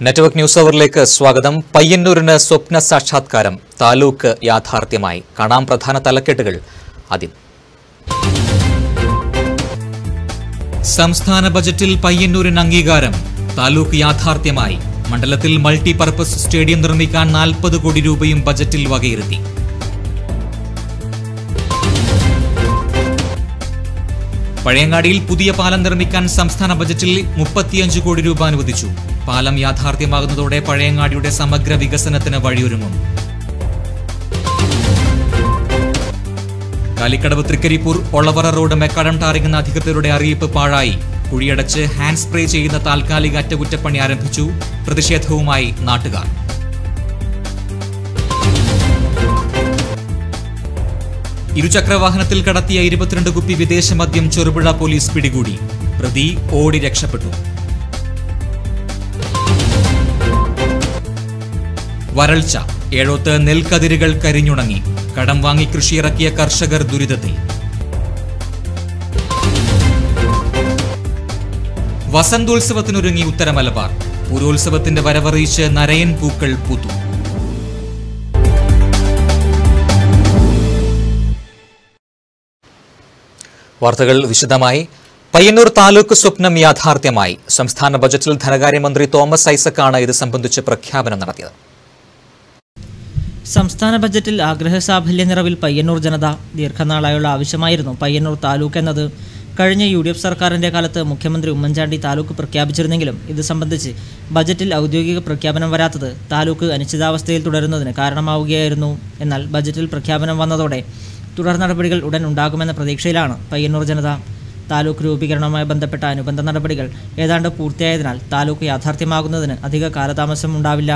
Network news അവറിലേക്ക് സ്വാഗതം പയ്യന്നൂരിന് സ്വപ്ന സാക്ഷാത്കാരം താലൂക്ക് യാഥാർത്ഥ്യമായി കാണാം പ്രധാന തലക്കെട്ടുകൾ ആദ്യം സംസ്ഥാന ബജറ്റിൽ പയ്യന്നൂരിന് അംഗീകാരം താലൂക്ക് യാഥാർത്ഥ്യമായി മണ്ഡലത്തിൽ മൾട്ടിപർപ്പസ് സ്റ്റേഡിയം നിർമ്മിക്കാൻ നാൽപ്പത് കോടി രൂപയും ബജറ്റിൽ വകയിരുത്തി പഴയങ്ങാടിയിൽ പുതിയ പാലം നിർമ്മിക്കാൻ സംസ്ഥാന ബജറ്റിൽ മുപ്പത്തിയഞ്ച് കോടി രൂപ അനുവദിച്ചു പാലം യാഥാർത്ഥ്യമാകുന്നതോടെ പഴയങ്ങാടിയുടെ സമഗ്ര വികസനത്തിന് വഴിയൊരുങ്ങും കാലിക്കടവ് തൃക്കരിപ്പൂർ ഒളവറ റോഡ് മെക്കാഡം ടാറിങ്ങുന്ന അധികൃതരുടെ അറിയിപ്പ് പാഴായി കുഴിയടച്ച് ഹാൻഡ് സ്പ്രേ ചെയ്യുന്ന താൽക്കാലിക അറ്റകുറ്റപ്പണി ആരംഭിച്ചു പ്രതിഷേധവുമായി നാട്ടുകാർ ഇരുചക്രവാഹനത്തിൽ കടത്തിയ ഇരുപത്തിരണ്ട് കുപ്പി വിദേശ മദ്യം ചെറുപുഴ പോലീസ് പിടികൂടി പ്രതി ഓടി രക്ഷപ്പെട്ടു വരൾച്ച ഏഴോത്ത് നെൽക്കതിരുകൾ കരിഞ്ഞുണങ്ങി കടം വാങ്ങി കൃഷിയിറക്കിയ കർഷകർ ദുരിതത്തിൽ വസന്തോത്സവത്തിനൊരുങ്ങി ഉത്തര മലബാർ പൂരോത്സവത്തിന്റെ വരവറിയിച്ച് നരയൻ പൂക്കൾ പൂത്തു വാർത്തകൾ വിശദമായി പയ്യന്നൂർ താലൂക്ക് സ്വപ്നം യാഥാർത്ഥ്യമായി സംസ്ഥാന ബജറ്റിൽ ധനകാര്യമന്ത്രി തോമസ് ഐസക്കാണ് ഇത് സംബന്ധിച്ച് പ്രഖ്യാപനം നടത്തിയത് സംസ്ഥാന ബജറ്റിൽ ആഗ്രഹസാഫല്യ നിറവിൽ പയ്യന്നൂർ ജനത ദീർഘനാളായുള്ള ആവശ്യമായിരുന്നു പയ്യന്നൂർ താലൂക്ക് എന്നത് കഴിഞ്ഞ യു ഡി എഫ് സർക്കാരിൻ്റെ കാലത്ത് മുഖ്യമന്ത്രി ഉമ്മൻചാണ്ടി താലൂക്ക് പ്രഖ്യാപിച്ചിരുന്നെങ്കിലും ഇത് സംബന്ധിച്ച് ബജറ്റിൽ ഔദ്യോഗിക പ്രഖ്യാപനം വരാത്തത് താലൂക്ക് അനിശ്ചിതാവസ്ഥയിൽ തുടരുന്നതിന് കാരണമാവുകയായിരുന്നു എന്നാൽ ബജറ്റിൽ പ്രഖ്യാപനം വന്നതോടെ തുടർ നടപടികൾ ഉടൻ ഉണ്ടാകുമെന്ന പ്രതീക്ഷയിലാണ് പയ്യന്നൂർ ജനത താലൂക്ക് രൂപീകരണവുമായി ബന്ധപ്പെട്ട അനുബന്ധ നടപടികൾ ഏതാണ്ട് പൂർത്തിയായതിനാൽ താലൂക്ക് യാഥാർത്ഥ്യമാകുന്നതിന് അധിക കാലതാമസം ഉണ്ടാവില്ല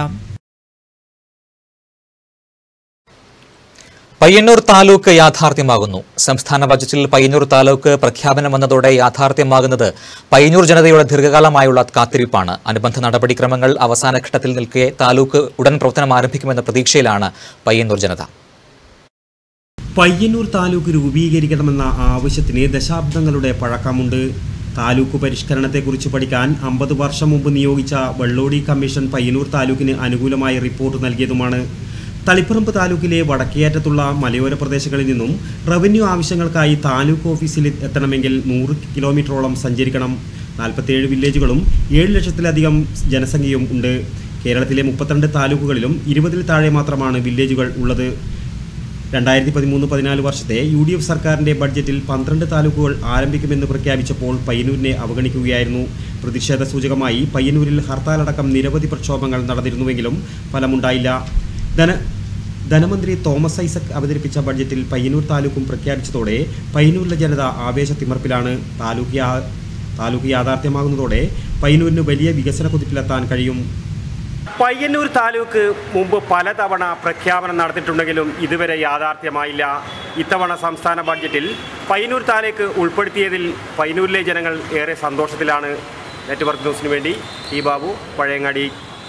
പയ്യന്നൂർ താലൂക്ക് യാഥാർത്ഥ്യമാകുന്നു സംസ്ഥാന ബജറ്റിൽ പയ്യന്നൂർ താലൂക്ക് പ്രഖ്യാപനം വന്നതോടെ യാഥാർത്ഥ്യമാകുന്നത് പയ്യന്നൂർ ജനതയുടെ ദീർഘകാലമായുള്ള കാത്തിരിപ്പാണ് അനുബന്ധ നടപടിക്രമങ്ങൾ അവസാന ഘട്ടത്തിൽ നിൽക്കെ താലൂക്ക് ഉടൻ പ്രവർത്തനം ആരംഭിക്കുമെന്ന പ്രതീക്ഷയിലാണ് പയ്യന്നൂർ ജനത പയ്യന്നൂർ താലൂക്ക് രൂപീകരിക്കണമെന്ന ആവശ്യത്തിന് ദശാബ്ദങ്ങളുടെ പഴക്കമുണ്ട് താലൂക്ക് പരിഷ്കരണത്തെക്കുറിച്ച് പഠിക്കാൻ അമ്പത് വർഷം മുമ്പ് നിയോഗിച്ച വെള്ളോടി കമ്മീഷൻ പയ്യന്നൂർ താലൂക്കിന് അനുകൂലമായ റിപ്പോർട്ട് നൽകിയതുമാണ് തളിപ്പറമ്പ് താലൂക്കിലെ വടക്കേയറ്റത്തുള്ള മലയോര പ്രദേശങ്ങളിൽ നിന്നും റവന്യൂ ആവശ്യങ്ങൾക്കായി താലൂക്ക് ഓഫീസിൽ എത്തണമെങ്കിൽ നൂറ് കിലോമീറ്ററോളം സഞ്ചരിക്കണം നാൽപ്പത്തേഴ് വില്ലേജുകളും ഏഴ് ലക്ഷത്തിലധികം ജനസംഖ്യയും ഉണ്ട് കേരളത്തിലെ മുപ്പത്തിരണ്ട് താലൂക്കുകളിലും ഇരുപതിൽ താഴെ മാത്രമാണ് വില്ലേജുകൾ ഉള്ളത് രണ്ടായിരത്തി പതിമൂന്ന് പതിനാല് വർഷത്തെ യു ഡി എഫ് സർക്കാരിന്റെ ബഡ്ജറ്റിൽ പന്ത്രണ്ട് താലൂക്കുകൾ ആരംഭിക്കുമെന്ന് പ്രഖ്യാപിച്ചപ്പോൾ പയ്യന്നൂരിനെ അവഗണിക്കുകയായിരുന്നു പ്രതിഷേധ സൂചകമായി പയ്യന്നൂരിൽ ഹർത്താലടക്കം നിരവധി പ്രക്ഷോഭങ്ങൾ നടന്നിരുന്നുവെങ്കിലും ഫലമുണ്ടായില്ല ധന ധനമന്ത്രി തോമസ് ഐസക് അവതരിപ്പിച്ച ബഡ്ജറ്റിൽ പയ്യന്നൂർ താലൂക്കും പ്രഖ്യാപിച്ചതോടെ പയ്യന്നൂരിലെ ജനത ആവേശത്തിമർപ്പിലാണ് താലൂക്ക് യാ- താലൂക്ക് യാഥാർത്ഥ്യമാകുന്നതോടെ പയ്യന്നൂരിന് വലിയ വികസന കുതിപ്പിലെത്താൻ കഴിയും പയ്യന്നൂർ താലൂക്ക് മുമ്പ് പലതവണ പ്രഖ്യാപനം നടത്തിയിട്ടുണ്ടെങ്കിലും ഇതുവരെ യാഥാർത്ഥ്യമായില്ല ഇത്തവണ സംസ്ഥാന ബഡ്ജറ്റിൽ പയ്യന്നൂർ താലൂക്ക് ഉൾപ്പെടുത്തിയതിൽ പയ്യന്നൂരിലെ ജനങ്ങൾ ഏറെ സന്തോഷത്തിലാണ് നെറ്റ്വർക്ക് ന്യൂസിന് വേണ്ടി ഈ ബാബു പഴയങ്ങാടി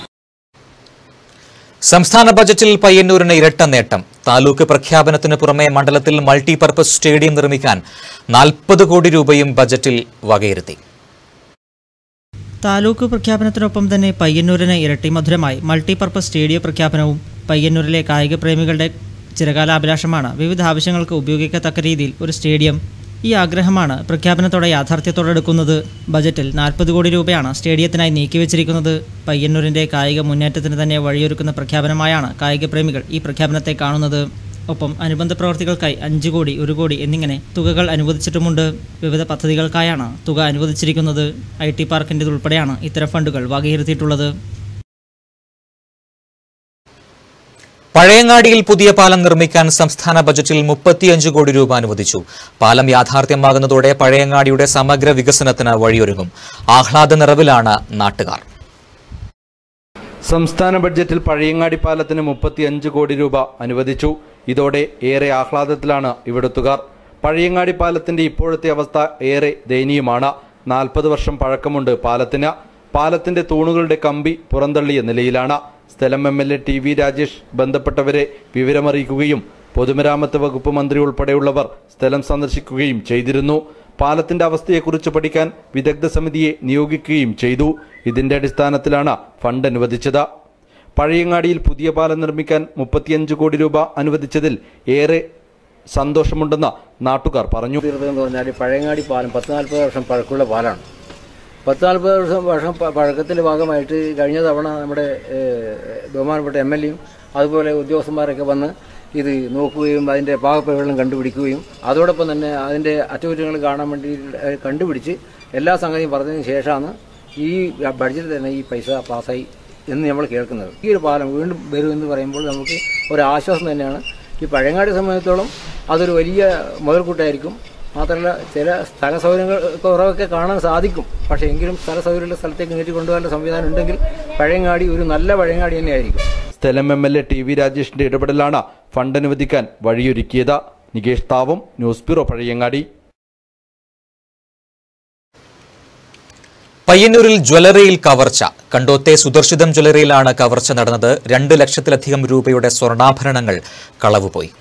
സംസ്ഥാന ബജറ്റിൽ പയ്യന്നൂരിന് ഇരട്ട നേട്ടം താലൂക്ക് പ്രഖ്യാപനത്തിന് പുറമെ മണ്ഡലത്തിൽ മൾട്ടിപർപ്പസ് സ്റ്റേഡിയം നിർമ്മിക്കാൻ നാൽപ്പത് കോടി രൂപയും ബജറ്റിൽ വകയിരുത്തി താലൂക്ക് പ്രഖ്യാപനത്തിനൊപ്പം തന്നെ പയ്യന്നൂരിന് ഇരട്ടി മധുരമായി മൾട്ടിപർപ്പസ് സ്റ്റേഡിയം പ്രഖ്യാപനവും പയ്യന്നൂരിലെ കായിക പ്രേമികളുടെ ചിരകാലാഭിലാഷമാണ് വിവിധ ആവശ്യങ്ങൾക്ക് ഉപയോഗിക്കത്തക്ക രീതിയിൽ ഒരു സ്റ്റേഡിയം ഈ ആഗ്രഹമാണ് പ്രഖ്യാപനത്തോടെ യാഥാർത്ഥ്യത്തോടെടുക്കുന്നത് ബജറ്റിൽ നാൽപ്പത് കോടി രൂപയാണ് സ്റ്റേഡിയത്തിനായി നീക്കിവെച്ചിരിക്കുന്നത് പയ്യന്നൂരിൻ്റെ കായിക മുന്നേറ്റത്തിന് തന്നെ വഴിയൊരുക്കുന്ന പ്രഖ്യാപനമായാണ് കായിക പ്രേമികൾ ഈ പ്രഖ്യാപനത്തെ കാണുന്നത് ഒപ്പം അനുബന്ധ പ്രവർത്തികൾക്കായി അഞ്ച് കോടി ഒരു കോടി എന്നിങ്ങനെ തുകകൾ അനുവദിച്ചിട്ടുമുണ്ട് വിവിധ പദ്ധതികൾക്കായാണ് തുക അനുവദിച്ചിരിക്കുന്നത് ഐ ടി പാർക്കിൻ്റെതുൾപ്പെടെയാണ് ഇത്തരം ഫണ്ടുകൾ വകയിരുത്തിയിട്ടുള്ളത് പഴയങ്ങാടിയിൽ പുതിയ പാലം നിർമ്മിക്കാൻ സംസ്ഥാന ബജറ്റിൽ മുപ്പത്തിയഞ്ച് കോടി രൂപ അനുവദിച്ചു പാലം യാഥാർത്ഥ്യമാകുന്നതോടെ പഴയങ്ങാടിയുടെ സമഗ്ര വികസനത്തിന് വഴിയൊരുങ്ങും ആഹ്ലാദ നിറവിലാണ് നാട്ടുകാർ സംസ്ഥാന ബഡ്ജറ്റിൽ പഴയങ്ങാടി പാലത്തിന് മുപ്പത്തിയഞ്ച് കോടി രൂപ അനുവദിച്ചു ഇതോടെ ഏറെ ആഹ്ലാദത്തിലാണ് ഇവിടുത്തുകാർ പഴയങ്ങാടി പാലത്തിന്റെ ഇപ്പോഴത്തെ അവസ്ഥ ഏറെ ദയനീയമാണ് നാൽപ്പത് വർഷം പഴക്കമുണ്ട് പാലത്തിന് പാലത്തിന്റെ തൂണുകളുടെ കമ്പി പുറന്തള്ളിയ നിലയിലാണ് സ്ഥലം M L A T V Rajesh ബന്ധപ്പെട്ടവരെ വിവരമറിയിക്കുകയും പൊതുമരാമത്ത് വകുപ്പ് മന്ത്രി ഉൾപ്പെടെയുള്ളവർ സ്ഥലം സന്ദർശിക്കുകയും ചെയ്തിരുന്നു പാലത്തിന്റെ അവസ്ഥയെക്കുറിച്ച് പഠിക്കാൻ വിദഗ്ധ സമിതിയെ നിയോഗിക്കുകയും ചെയ്തു ഇതിന്റെ അടിസ്ഥാനത്തിലാണ് ഫണ്ട് അനുവദിച്ചത് പഴയങ്ങാടിയിൽ പുതിയ പാലം നിർമ്മിക്കാൻ മുപ്പത്തിയഞ്ച് കോടി രൂപ അനുവദിച്ചതിൽ ഏറെ സന്തോഷമുണ്ടെന്ന് നാട്ടുകാർ പറഞ്ഞു തീർത്തതെന്ന് പറഞ്ഞാൽ പഴയങ്ങാടി പാലം പത്ത് നാൽപ്പത് വർഷം പഴക്കമുള്ള പാലമാണ് പത്ത് നാൽപ്പത് വർഷം വർഷം പ- പഴക്കത്തിന്റെ ഭാഗമായിട്ട് കഴിഞ്ഞ തവണ നമ്മുടെ ഏഹ്, ബഹുമാനപ്പെട്ട എം എൽ എയും അതുപോലെ ഉദ്യോഗസ്ഥന്മാരൊക്കെ വന്ന് ഇത് നോക്കുകയും അതിന്റെ പാകപ്പിഴകളും കണ്ടുപിടിക്കുകയും അതോടൊപ്പം തന്നെ അതിന്റെ അറ്റകുറ്റങ്ങൾ കാണാൻ വേണ്ടി ഏഹ്, കണ്ടുപിടിച്ച് എല്ലാ സംഗതിയും പറഞ്ഞതിന് ശേഷമാണ് ഈ ബഡ്ജറ്റിൽ തന്നെ ഈ പൈസ പാസ്സായി എന്ന് നമ്മൾ കേൾക്കുന്നത് ഈ ഒരു പാലം വീണ്ടും വരുമെന്ന് പറയുമ്പോൾ നമുക്ക് ഒരു ആശ്വാസം തന്നെയാണ് ഈ പഴയങ്ങാടി സംബന്ധിച്ചിടത്തോളം അതൊരു വലിയ മുതൽക്കൂട്ടായിരിക്കും മാത്രമല്ല ചില സ്ഥല സൗകര്യങ്ങൾ കുറവൊക്കെ കാണാൻ സാധിക്കും പക്ഷേ എങ്കിലും സ്ഥല സൗകര്യമുള്ള സ്ഥലത്തേക്ക് നീട്ടി കൊണ്ടുപോകാനുള്ള സംവിധാനം ഉണ്ടെങ്കിൽ പഴയങ്ങാടി ഒരു നല്ല പഴയങ്ങാടി തന്നെയായിരിക്കും സ്ഥലം M L A T V രാജേഷിന്റെ ഇടപെടലാണ് ഫണ്ട് അനുവദിക്കാൻ വഴിയൊരുക്കിയത് നികേഷ് താവും ന്യൂസ് ബ്യൂറോ പഴയങ്ങാടി പയ്യന്നൂരിൽ ജ്വല്ലറിയിൽ കവർച്ച കണ്ടോത്തെ സുദർശിതം ജ്വല്ലറിയിലാണ് കവർച്ച നടന്നത് രണ്ട് ലക്ഷത്തിലധികം രൂപയുടെ സ്വർണ്ണാഭരണങ്ങൾ കളവുപോയി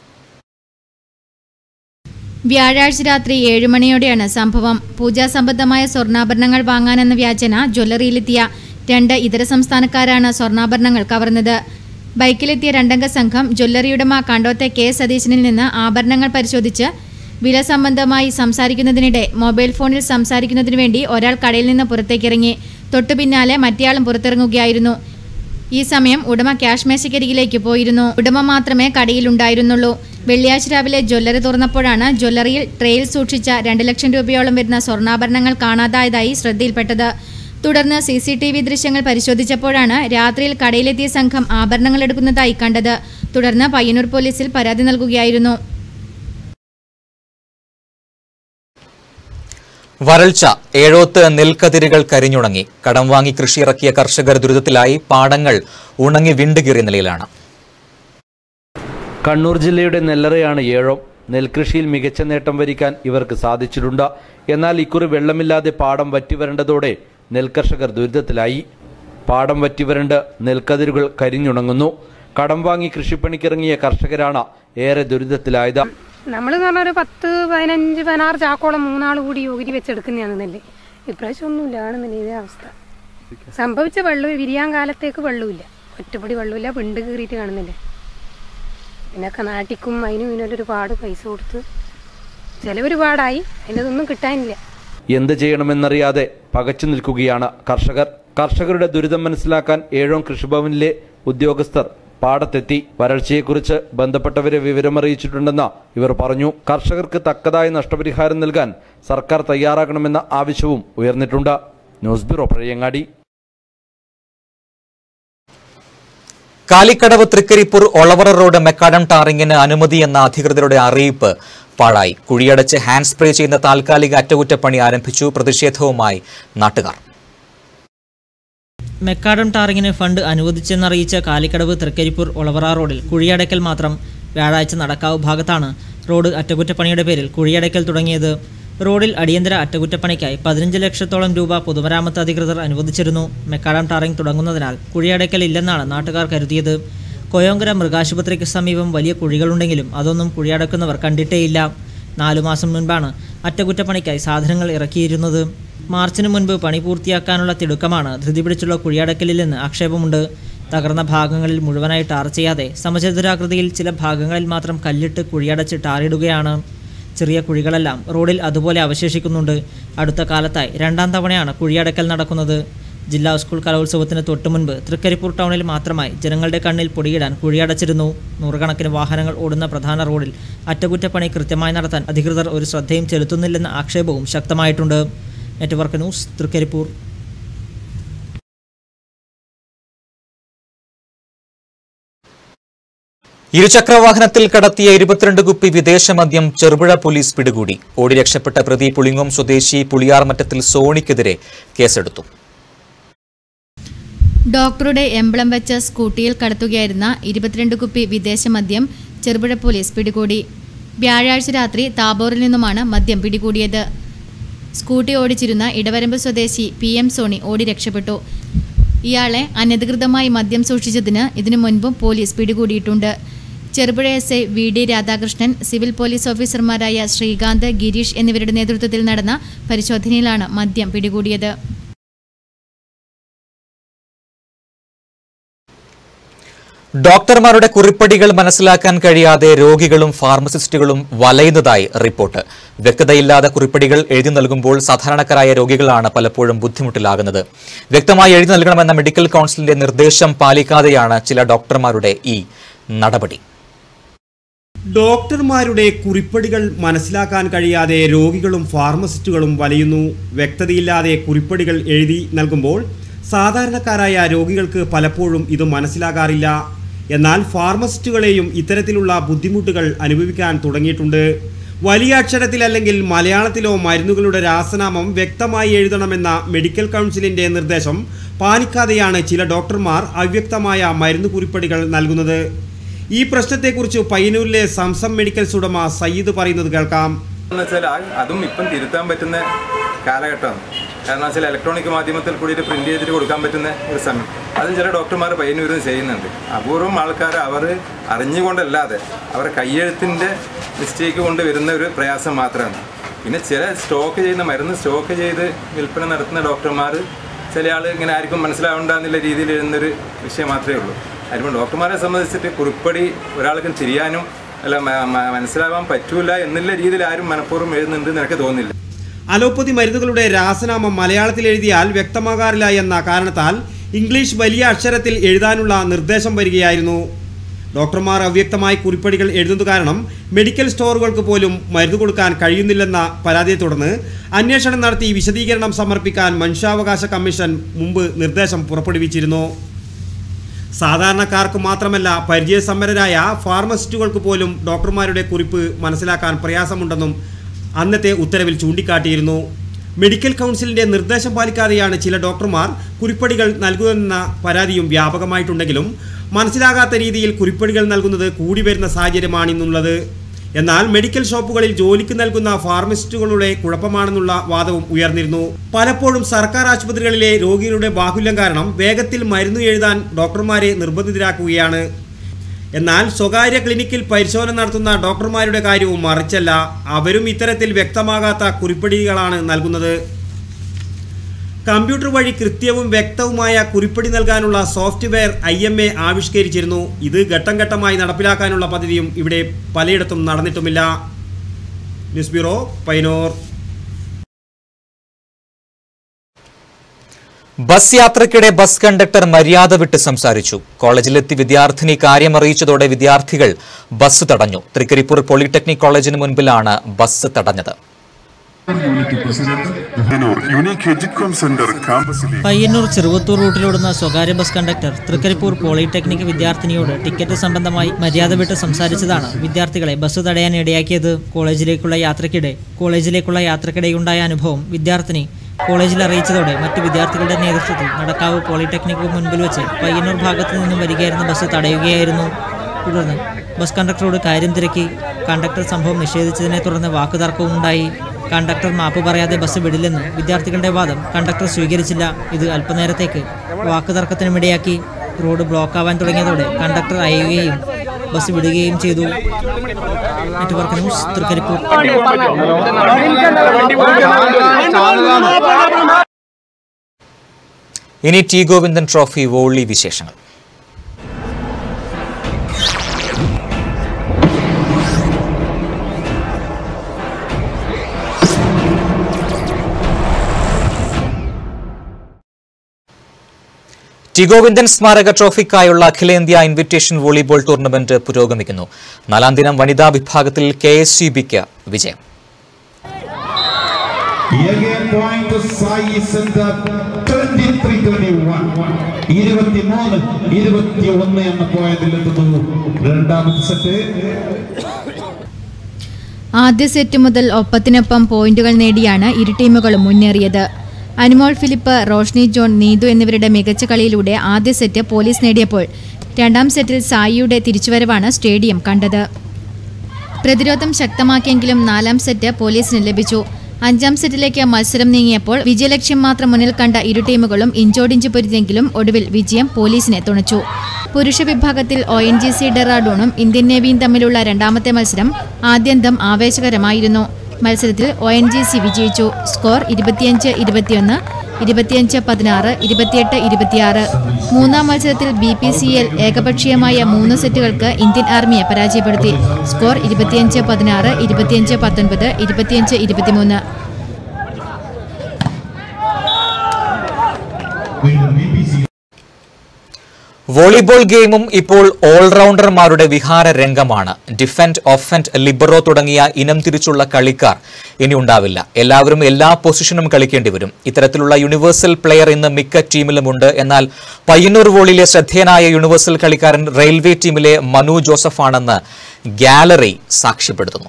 വ്യാഴാഴ്ച രാത്രി ഏഴ് മണിയോടെയാണ് സംഭവം പൂജാ സംബന്ധമായ സ്വർണ്ണാഭരണങ്ങൾ വാങ്ങാനെന്ന വ്യാജന ജ്വല്ലറിയിലെത്തിയ രണ്ട് ഇതര സംസ്ഥാനക്കാരാണ് സ്വർണ്ണാഭരണങ്ങൾ കവർന്നത് ബൈക്കിലെത്തിയ രണ്ടംഗ സംഘം ജ്വല്ലറി ഉടമ കണ്ടോത്തെ കെ സതീശനിൽ നിന്ന് ആഭരണങ്ങൾ പരിശോധിച്ച് വില സംബന്ധമായി സംസാരിക്കുന്നതിനിടെ മൊബൈൽ ഫോണിൽ സംസാരിക്കുന്നതിനു വേണ്ടി ഒരാൾ കടയിൽ നിന്ന് പുറത്തേക്കിറങ്ങി തൊട്ടു പിന്നാലെ മറ്റേയാളും പുറത്തിറങ്ങുകയായിരുന്നു ഈ സമയം ഉടമ ക്യാഷ് മേശയ്ക്കരികിലേക്ക് പോയിരുന്നു ഉടമ മാത്രമേ കടയിലുണ്ടായിരുന്നുള്ളൂ വെള്ളിയാഴ്ച രാവിലെ ജ്വല്ലറി തുറന്നപ്പോഴാണ് ജ്വല്ലറിയിൽ ട്രേയിൽ സൂക്ഷിച്ച രണ്ട് ലക്ഷം രൂപയോളം വരുന്ന സ്വർണ്ണാഭരണങ്ങൾ കാണാതായതായി ശ്രദ്ധയിൽപ്പെട്ടത് തുടർന്ന് സി സി ടി വി ദൃശ്യങ്ങൾ പരിശോധിച്ചപ്പോഴാണ് രാത്രിയിൽ കടയിലെത്തിയ സംഘം ആഭരണങ്ങൾ എടുക്കുന്നതായി കണ്ടത് തുടർന്ന് പയ്യന്നൂർ പോലീസിൽ പരാതി നൽകുകയായിരുന്നു വരൾച്ച ഏഴോത്ത് നെൽക്കതിരുകൾ കരിഞ്ഞുണങ്ങി കടം വാങ്ങി കൃഷി ഇറക്കിയ കർഷകർ ദുരിതത്തിലായി പാടങ്ങൾ ഉണങ്ങി വിണ്ടുകീറിയ നിലയിലാണ് കണ്ണൂർ ജില്ലയുടെ നെല്ലറയാണ് ഏഴോം നെൽകൃഷിയിൽ മികച്ച നേട്ടം വരിക്കാൻ ഇവർക്ക് സാധിച്ചിട്ടുണ്ട് എന്നാൽ ഇക്കുറി വെള്ളമില്ലാതെ പാടം വറ്റിവരേണ്ടതോടെ നെൽകർഷകർ ദുരിതത്തിലായി പാടം വറ്റിവരണ്ട് നെൽക്കതിരുകൾ കരിഞ്ഞുണങ്ങുന്നു കടം വാങ്ങി കൃഷിപ്പണിക്കിറങ്ങിയ കർഷകരാണ് ഏറെ ദുരിതത്തിലായത് നമ്മൾ എന്ന് പറഞ്ഞാൽ ഒരു പത്ത് പതിനഞ്ച് പതിനാറ് ചാക്കോളം മൂന്നാൾ കൂടി യോഗ്യത വെച്ചെടുക്കുന്നതാണ് നെല്ല് ഇപ്രാവശ്യം ഒന്നുമില്ല കാണുന്നില്ല ഇതേ അവസ്ഥ സംഭവിച്ച വെള്ളം വിരിയാൻ കാലത്തേക്ക് വെള്ളമില്ല ഒറ്റപ്പടി വെള്ളമില്ല പിണ്ട് കീറിയിട്ട് കാണുന്നില്ല പിന്നൊക്കെ നാട്ടിക്കും അതിനും ഇതിനും ഒരുപാട് പൈസ കൊടുത്ത് ചിലവൊരുപാടായി അതിനതൊന്നും കിട്ടാനില്ല എന്ത് ചെയ്യണമെന്നറിയാതെ പകച്ചു നിൽക്കുകയാണ് കർഷകർ കർഷകരുടെ ദുരിതം മനസ്സിലാക്കാൻ ഏഴോം കൃഷിഭവനിലെ ഉദ്യോഗസ്ഥർ പാടത്തെത്തി വരൾച്ചയെക്കുറിച്ച് ബന്ധപ്പെട്ടവരെ വിവരമറിയിച്ചിട്ടുണ്ടെന്ന് ഇവർ പറഞ്ഞു കർഷകർക്ക് തക്കതായ നഷ്ടപരിഹാരം നൽകാൻ സർക്കാർ തയ്യാറാകണമെന്ന ആവശ്യവും ഉയർന്നിട്ടുണ്ട് news bureau Pazhayangadi Kalikkadavu Trikaripur Olavara road macadam ടാറിങ്ങിന് അനുമതി എന്ന അധികൃതരുടെ അറിയിപ്പ് പാഴായി കുഴിയടച്ച് ഹാൻഡ് സ്പ്രേ ചെയ്യുന്ന താൽക്കാലിക അറ്റകുറ്റപ്പണി ആരംഭിച്ചു പ്രതിഷേധവുമായി നാട്ടുകാർ മെക്കാഡം ടാറിങ്ങിന് ഫണ്ട് അനുവദിച്ചെന്നറിയിച്ച കാലിക്കടവ് തൃക്കരിപ്പൂർ ഒളവറ റോഡിൽ കുഴിയടയ്ക്കൽ മാത്രം വ്യാഴാഴ്ച നടക്കാവ് ഭാഗത്താണ് റോഡ് അറ്റകുറ്റപ്പണിയുടെ പേരിൽ കുഴിയടയ്ക്കൽ തുടങ്ങിയത് റോഡിൽ അടിയന്തര അറ്റകുറ്റപ്പണിക്കായി പതിനഞ്ച് ലക്ഷത്തോളം രൂപ പൊതുമരാമത്ത് അധികൃതർ അനുവദിച്ചിരുന്നു മെക്കാഡം ടാറിംഗ് തുടങ്ങുന്നതിനാൽ കുഴിയടയ്ക്കൽ ഇല്ലെന്നാണ് നാട്ടുകാർ കരുതിയത് കൊയോങ്കര മൃഗാശുപത്രിക്ക് സമീപം വലിയ കുഴികളുണ്ടെങ്കിലും അതൊന്നും കുഴിയടക്കുന്നവർ കണ്ടിട്ടേയില്ല നാലു മാസം മുൻപാണ് അറ്റകുറ്റപ്പണിക്കായി സാധനങ്ങൾ ഇറക്കിയിരുന്നത് മാർച്ചിന് മുൻപ് പണി പൂർത്തിയാക്കാനുള്ള തിടുക്കമാണ് ധൃതി പിടിച്ചുള്ള കുഴിയടക്കലിലെന്ന് ആക്ഷേപമുണ്ട് തകർന്ന ഭാഗങ്ങളിൽ മുഴുവനായി ടാർ ചെയ്യാതെ സമചതുരാകൃതിയിൽ ചില ഭാഗങ്ങളിൽ മാത്രം കല്ലിട്ട് കുഴിയടച്ച് ടാറിടുകയാണ് ചെറിയ കുഴികളെല്ലാം റോഡിൽ അതുപോലെ അവശേഷിക്കുന്നുണ്ട് അടുത്ത കാലത്തായി രണ്ടാം തവണയാണ് കുഴിയടക്കൽ നടക്കുന്നത് ജില്ലാ സ്കൂൾ കലോത്സവത്തിന് തൊട്ടു മുൻപ് തൃക്കരിപ്പൂർ ടൗണിൽ മാത്രമായി ജനങ്ങളുടെ കണ്ണിൽ പൊടിയിടാൻ കുഴിയടച്ചിരുന്നു നൂറുകണക്കിന് വാഹനങ്ങൾ ഓടുന്ന പ്രധാന റോഡിൽ അറ്റകുറ്റപ്പണി കൃത്യമായി നടത്താൻ അധികൃതർ ഒരു ശ്രദ്ധയും ചെലുത്തുന്നില്ലെന്ന ആക്ഷേപവും ശക്തമായിട്ടുണ്ട് നെറ്റ്വർക്ക് ന്യൂസ് തൃക്കരിപ്പൂർ ഇരുചക്രവാഹനത്തിൽ കടത്തിയ ഇരുപത്തിരണ്ട് കുപ്പി വിദേശ മദ്യം ചെറുപുഴ പോലീസ് പിടികൂടി ഓടി രക്ഷപ്പെട്ട പ്രതി പുളിങ്ങോം സ്വദേശി പുളിയാർമറ്റത്തിൽ സോണിക്കെതിരെ കേസെടുത്തു ഡോക്ടറുടെ എംബ്ലം വെച്ച സ്കൂട്ടിയിൽ കടത്തുകയായിരുന്ന ഇരുപത്തിരണ്ട് കുപ്പി വിദേശ മദ്യം ചെറുപുഴ പോലീസ് പിടികൂടി വ്യാഴാഴ്ച രാത്രി താബോറിൽ നിന്നുമാണ് മദ്യം പിടികൂടിയത് സ്കൂട്ടി ഓടിച്ചിരുന്ന ഇടവരമ്പ് സ്വദേശി പി എം സോണി ഓടി രക്ഷപ്പെട്ടു ഇയാളെ അനധികൃതമായി മദ്യം സൂക്ഷിച്ചതിന് ഇതിനു മുൻപും പോലീസ് പിടികൂടിയിട്ടുണ്ട് Cherupuzha S I V D Radhakrishnan civil police ഓഫീസർമാരായ ശ്രീകാന്ത് ഗിരീഷ് എന്നിവരുടെ നേതൃത്വത്തിൽ നടന്ന പരിശോധനയിലാണ് മദ്യം പിടികൂടിയത് ഡോക്ടർമാരുടെ കുറിപ്പടികൾ മനസ്സിലാക്കാൻ കഴിയാതെ രോഗികളും ഫാർമസിസ്റ്റുകളും വലയുന്നതായി റിപ്പോർട്ട് വ്യക്തതയില്ലാതെ കുറിപ്പടികൾ എഴുതി നൽകുമ്പോൾ സാധാരണക്കാരായ രോഗികളാണ് പലപ്പോഴും ബുദ്ധിമുട്ടിലാകുന്നത് വ്യക്തമായി എഴുതി നൽകണമെന്ന മെഡിക്കൽ കൗൺസിലിന്റെ നിർദ്ദേശം പാലിക്കാതെയാണ് ചില ഡോക്ടർമാരുടെ ഈ നടപടി ഡോക്ടർമാരുടെ കുറിപ്പടികൾ മനസ്സിലാക്കാൻ കഴിയാതെ രോഗികളും ഫാർമസിസ്റ്റുകളും വലയുന്നു വ്യക്തതയില്ലാതെ കുറിപ്പടികൾ എഴുതി നൽകുമ്പോൾ സാധാരണക്കാരായ രോഗികൾക്ക് പലപ്പോഴും ഇത് മനസ്സിലാകാറില്ല എന്നാൽ ഫാർമസിസ്റ്റുകളെയും ഇത്തരത്തിലുള്ള ബുദ്ധിമുട്ടുകൾ അനുഭവിക്കാൻ തുടങ്ങിയിട്ടുണ്ട് വലിയ അക്ഷരത്തിൽ അല്ലെങ്കിൽ മലയാളത്തിലോ മരുന്നുകളുടെ രാസനാമം വ്യക്തമായി എഴുതണമെന്ന മെഡിക്കൽ കൗൺസിലിന്റെ നിർദ്ദേശം പാലിക്കാതെയാണ് ചില ഡോക്ടർമാർ അവ്യക്തമായ മരുന്ന് കുറിപ്പടികൾ നൽകുന്നത് ഈ പ്രശ്നത്തെക്കുറിച്ച് പയ്യന്നൂരിലെ സംസം മെഡിക്കൽസ് ഉടമ സയ്യിദ് പറയുന്നത് കേൾക്കാം എന്ന് വെച്ചാൽ ആ- അതും ഇപ്പം തിരുത്താൻ പറ്റുന്ന കാലഘട്ടമാണ് കാരണം വെച്ചാൽ ഇലക്ട്രോണിക് മാധ്യമത്തിൽ കൂടി ഇത് പ്രിന്റ് ചെയ്തിട്ട് കൊടുക്കാൻ പറ്റുന്ന ഒരു സമയം അത് ചില ഡോക്ടർമാർ പയ്യന്നൂരിൽ ചെയ്യുന്നുണ്ട് അപൂർവം ആൾക്കാർ അവർ അറിഞ്ഞുകൊണ്ടല്ലാതെ അവരുടെ കയ്യെഴുത്തിൻ്റെ മിസ്റ്റേക്ക് കൊണ്ട് വരുന്ന ഒരു പ്രയാസം മാത്രമാണ് പിന്നെ ചില സ്റ്റോക്ക് ചെയ്യുന്ന മരുന്ന് സ്റ്റോക്ക് ചെയ്ത് വിൽപ്പന നടത്തുന്ന ഡോക്ടർമാർ ചില ആൾ ഇങ്ങനെ ആർക്കും മനസ്സിലാവണ്ടെന്നുള്ള രീതിയിൽ എഴുതുന്നൊരു വിഷയം മാത്രമേ ഉള്ളൂ അതിപ്പോൾ ഡോക്ടർമാരെ സംബന്ധിച്ചിട്ട് കുറിപ്പടി ഒരാൾക്കും തിരിയാനും അല്ല മ- മ- മനസ്സിലാവാൻ പറ്റൂല എന്നുള്ള രീതിയിൽ ആരും മനഃപൂർവ്വം എഴുതുന്നുണ്ട് എന്ന് എനിക്ക് തോന്നുന്നില്ല അലോപ്പതി മരുന്നുകളുടെ രാസനാമം മലയാളത്തിൽ എഴുതിയാൽ വ്യക്തമാകാറില്ല എന്ന കാരണത്താൽ ഇംഗ്ലീഷ് വലിയ അക്ഷരത്തിൽ എഴുതാനുള്ള നിർദ്ദേശം വരികയായിരുന്നു ഡോക്ടർമാർ അവ്യക്തമായി കുറിപ്പടികൾ എഴുതുന്നത് കാരണം മെഡിക്കൽ സ്റ്റോറുകൾക്ക് പോലും മരുന്ന് കൊടുക്കാൻ കഴിയുന്നില്ലെന്ന പരാതിയെ തുടർന്ന് അന്വേഷണം നടത്തി വിശദീകരണം സമർപ്പിക്കാൻ മനുഷ്യാവകാശ കമ്മീഷൻ മുമ്പ് നിർദ്ദേശം പുറപ്പെടുവിച്ചിരുന്നു സാധാരണക്കാർക്ക് മാത്രമല്ല പരിചയസമ്പന്നരായ ഫാർമസിസ്റ്റുകൾക്ക് പോലും ഡോക്ടർമാരുടെ കുറിപ്പ് മനസ്സിലാക്കാൻ പ്രയാസമുണ്ടെന്നും അന്നത്തെ ഉത്തരവിൽ ചൂണ്ടിക്കാട്ടിയിരുന്നു മെഡിക്കൽ കൗൺസിലിന്റെ നിർദ്ദേശം പാലിക്കാതെയാണ് ചില ഡോക്ടർമാർ കുറിപ്പടികൾ നൽകുമെന്ന പരാതിയും വ്യാപകമായിട്ടുണ്ടെങ്കിലും മനസ്സിലാകാത്ത രീതിയിൽ കുറിപ്പടികൾ നൽകുന്നത് കൂടി വരുന്ന സാഹചര്യമാണിന്നുള്ളത് എന്നാൽ മെഡിക്കൽ ഷോപ്പുകളിൽ ജോലിക്ക് നൽകുന്ന ഫാർമസിസ്റ്റുകളുടെ കുഴപ്പമാണെന്നുള്ള വാദവും ഉയർന്നിരുന്നു പലപ്പോഴും സർക്കാർ ആശുപത്രികളിലെ രോഗികളുടെ ബാഹുല്യം കാരണം വേഗത്തിൽ മരുന്ന് എഴുതാൻ ഡോക്ടർമാരെ നിർബന്ധിതരാക്കുകയാണ് എന്നാൽ സ്വകാര്യ ക്ലിനിക്കിൽ പരിശോധന നടത്തുന്ന ഡോക്ടർമാരുടെ കാര്യവും മറിച്ചല്ല അവരും ഇത്തരത്തിൽ വ്യക്തമാകാത്ത കുറിപ്പടികളാണ് നൽകുന്നത് കമ്പ്യൂട്ടർ വഴി കൃത്യവും വ്യക്തവുമായ കുറിപ്പടി നൽകാനുള്ള സോഫ്റ്റ്വെയർ ഐ എം എ ആവിഷ്കരിച്ചിരുന്നു ഇത് ഘട്ടം ഘട്ടമായി നടപ്പിലാക്കാനുള്ള പദ്ധതിയും ഇവിടെ പലയിടത്തും നടന്നിട്ടുമില്ല ന്യൂസ് ബ്യൂറോ പൈനോർ ബസ് യാത്രയ്ക്കിടെ ബസ് കണ്ടക്ടർ മര്യാദ വിട്ട് സംസാരിച്ചു കോളേജിലെത്തി വിദ്യാർത്ഥിനി കാര്യം അറിയിച്ചതോടെ വിദ്യാർത്ഥികൾ ബസ് തടഞ്ഞു തൃക്കരിപ്പൂർ പോളിടെക്നിക് കോളേജിന് മുൻപിലാണ് ബസ് തടഞ്ഞത് യുണീക്ക് എഡ്യൂക്കേഷൻ സെന്റർ ക്യാമ്പസിലെ പയ്യന്നൂർ ചെറുവത്തൂർ റൂട്ടിലോടുന്ന സ്വകാര്യ ബസ് കണ്ടക്ടർ തൃക്കരിപ്പൂർ പോളിടെക്നിക് വിദ്യാർത്ഥിനിയോട് ടിക്കറ്റ് സംബന്ധമായി മര്യാദ വിട്ട് സംസാരിച്ചതാണ് വിദ്യാർത്ഥികളെ ബസ് തടയാൻ ഇടയാക്കിയത് കോളേജിലേക്കുള്ള യാത്രയ്ക്കിടെ കോളേജിലേക്കുള്ള യാത്രക്കിടെയുണ്ടായ അനുഭവം വിദ്യാർത്ഥിനി കോളേജിൽ അറിയിച്ചതോടെ മറ്റ് വിദ്യാർത്ഥികളുടെ നേതൃത്വത്തിൽ നടക്കാവ് പോളിടെക്നിക് മുൻപിൽ വെച്ച് പയ്യന്നൂർ ഭാഗത്തു നിന്നും വരികയായിരുന്ന ബസ് തടയുകയായിരുന്നു തുടർന്ന് ബസ് കണ്ടക്ടറോട് കാര്യം തിരക്കി കണ്ടക്ടർ സംഭവം നിഷേധിച്ചതിനെ തുടർന്ന് വാക്കുതർക്കവും ഉണ്ടായി കണ്ടക്ടർ മാപ്പ് പറയാതെ ബസ് വിടില്ലെന്ന് വിദ്യാർത്ഥികളുടെ വാദം കണ്ടക്ടർ സ്വീകരിച്ചില്ല ഇത് അല്പനേരത്തേക്ക് വാക്കുതർക്കത്തിനുമിടയാക്കി റോഡ് ബ്ലോക്കാവാൻ തുടങ്ങിയതോടെ കണ്ടക്ടർ അയയുകയും ബസ് വിടുകയും ചെയ്തു നെറ്റ്വർക്ക് ന്യൂസ് തൃക്കരിപ്പൂർ ഇനി ടി ഗോവിന്ദൻ ട്രോഫി വോളി വിശേഷങ്ങൾ ടി ഗോവിന്ദൻ സ്മാരക ട്രോഫിക്കായുള്ള അഖിലേന്ത്യാ ഇൻവിറ്റേഷൻ വോളിബോൾ ടൂർണമെന്റ് പുരോഗമിക്കുന്നു നാലാം ദിനം വനിതാ വിഭാഗത്തിൽ കെ എസ് സി ബിക്ക് വിജയം Again, point to Sai Center, 23-21. ഇരുപത്തിമൂന്ന് ഇരുപത്തിയൊന്ന് എന്ന പോയിന്റിലെത്തുന്നു രണ്ടാമത്തെ സെറ്റ് ആദ്യ സെറ്റ് മുതൽ ഒപ്പത്തിനൊപ്പം പോയിന്റുകൾ നേടിയാണ് ഇരു ടീമുകളും മുന്നേറിയത് അനുമോൾ ഫിലിപ്പ് റോഷ്നി ജോൺ നീതു എന്നിവരുടെ മികച്ച കളിയിലൂടെ ആദ്യ സെറ്റ് പോലീസ് നേടിയപ്പോൾ രണ്ടാം സെറ്റിൽ സായിയുടെ തിരിച്ചുവരവാണ് സ്റ്റേഡിയം കണ്ടത് പ്രതിരോധം ശക്തമാക്കിയെങ്കിലും നാലാം സെറ്റ് പോലീസിന് ലഭിച്ചു അഞ്ചാം സെറ്റിലേക്ക് മത്സരം നീങ്ങിയപ്പോൾ വിജയലക്ഷ്യം മാത്രം മുന്നിൽ കണ്ട ഇരു ടീമുകളും ഇഞ്ചോടിഞ്ച് പൊരുതിയെങ്കിലും ഒടുവിൽ വിജയം പോലീസിനെ തുണച്ചു പുരുഷ വിഭാഗത്തിൽ ഒ എൻ ജി സി ഡെറാഡൂണും ഇന്ത്യൻ നേവിയും തമ്മിലുള്ള രണ്ടാമത്തെ മത്സരം ആദ്യന്തം ആവേശകരമായിരുന്നു മത്സരത്തിൽ ഒ എൻ ജി സി വിജയിച്ചു സ്കോർ ഇരുപത്തിയഞ്ച് ഇരുപത്തിയൊന്ന് ഇരുപത്തിയഞ്ച് പതിനാറ് ഇരുപത്തിയെട്ട് ഇരുപത്തിയാറ് മൂന്നാം മത്സരത്തിൽ ബി പി സി എൽ ഏകപക്ഷീയമായ മൂന്ന് സെറ്റുകൾക്ക് ഇന്ത്യൻ ആർമിയെ പരാജയപ്പെടുത്തി സ്കോർ ഇരുപത്തിയഞ്ച് പതിനാറ് ഇരുപത്തിയഞ്ച് പത്തൊൻപത് ഇരുപത്തിയഞ്ച് ഇരുപത്തിമൂന്ന് വീണ്ടും ബി പി സി വോളിബോൾ ഗെയിമും ഇപ്പോൾ ഓൾറൗണ്ടർമാരുടെ വിഹാര രംഗമാണ് ഡിഫൻഡ് ഒഫൻഡ് ലിബറോ തുടങ്ങിയ ഇനം തിരിച്ചുള്ള കളിക്കാർ ഇനി ഉണ്ടാവില്ല എല്ലാവരും എല്ലാ പൊസിഷനും കളിക്കേണ്ടി വരും ഇത്തരത്തിലുള്ള യൂണിവേഴ്സൽ പ്ലെയർ ഇന്ന് മിക്ക ടീമിലുമുണ്ട് എന്നാൽ പയ്യന്നൂർ വോളിയിലെ ശ്രദ്ധേയനായ യൂണിവേഴ്സൽ കളിക്കാരൻ റെയിൽവേ ടീമിലെ മനു ജോസഫാണെന്ന് ഗാലറി സാക്ഷ്യപ്പെടുത്തുന്നു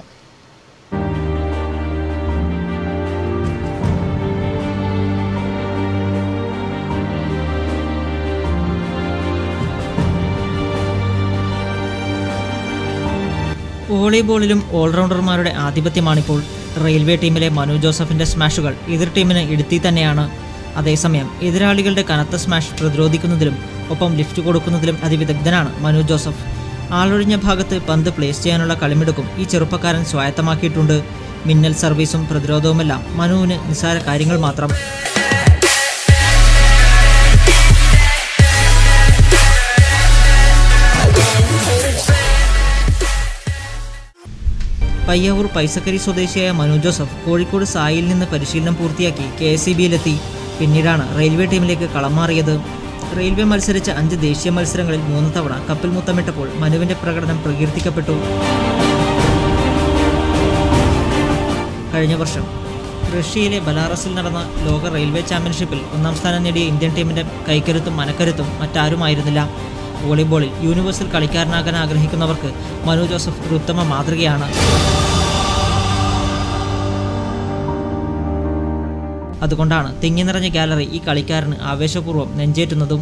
വോളിബോളിലും ഓൾറൗണ്ടർമാരുടെ ആധിപത്യമാണിപ്പോൾ റെയിൽവേ ടീമിലെ മനു ജോസഫിന്റെ സ്മാഷുകൾ എതിർ ടീമിന് ഇടുത്തി തന്നെയാണ് അതേസമയം എതിരാളികളുടെ കനത്ത സ്മാഷ് പ്രതിരോധിക്കുന്നതിലും ഒപ്പം ലിഫ്റ്റ് കൊടുക്കുന്നതിലും അതിവിദഗ്ധനാണ് മനു ജോസഫ് ആളൊഴിഞ്ഞ ഭാഗത്ത് പന്ത് പ്ലേസ് ചെയ്യാനുള്ള കളിമിടുക്കും ഈ ചെറുപ്പക്കാരൻ സ്വായത്തമാക്കിയിട്ടുണ്ട് മിന്നൽ സർവീസും പ്രതിരോധവുമെല്ലാം മനുവിന് നിസ്സാര കാര്യങ്ങൾ മാത്രം പയ്യാവൂർ പൈസക്കരി സ്വദേശിയായ മനു ജോസഫ് കോഴിക്കോട് സായിൽ നിന്ന് പരിശീലനം പൂർത്തിയാക്കി കെ എസ് സി ബിയിലെത്തി പിന്നീടാണ് റെയിൽവേ ടീമിലേക്ക് കളം മാറിയത് റെയിൽവേ മത്സരിച്ച അഞ്ച് ദേശീയ മത്സരങ്ങളിൽ മൂന്ന് തവണ കപ്പിൽ മുത്തമിട്ടപ്പോൾ മനുവിന്റെ പ്രകടനം പ്രകീർത്തിക്കപ്പെട്ടു കഴിഞ്ഞ വർഷം റഷ്യയിലെ ബലാറസിൽ നടന്ന ലോക റെയിൽവേ ചാമ്പ്യൻഷിപ്പിൽ ഒന്നാം സ്ഥാനം നേടിയ ഇന്ത്യൻ ടീമിന്റെ കൈക്കരുത്തും മനക്കരുത്തും മറ്റാരുമായിരുന്നില്ല വോളിബോളിൽ യൂണിവേഴ്സൽ കളിക്കാരനാകാൻ ആഗ്രഹിക്കുന്നവർക്ക് മനു ജോസഫ് ഒരു ഉത്തമ മാതൃകയാണ് അതുകൊണ്ടാണ് തിങ്ങി നിറഞ്ഞ ഗാലറി ഈ കളിക്കാരന് ആവേശപൂർവ്വം നെഞ്ചേറ്റുന്നതും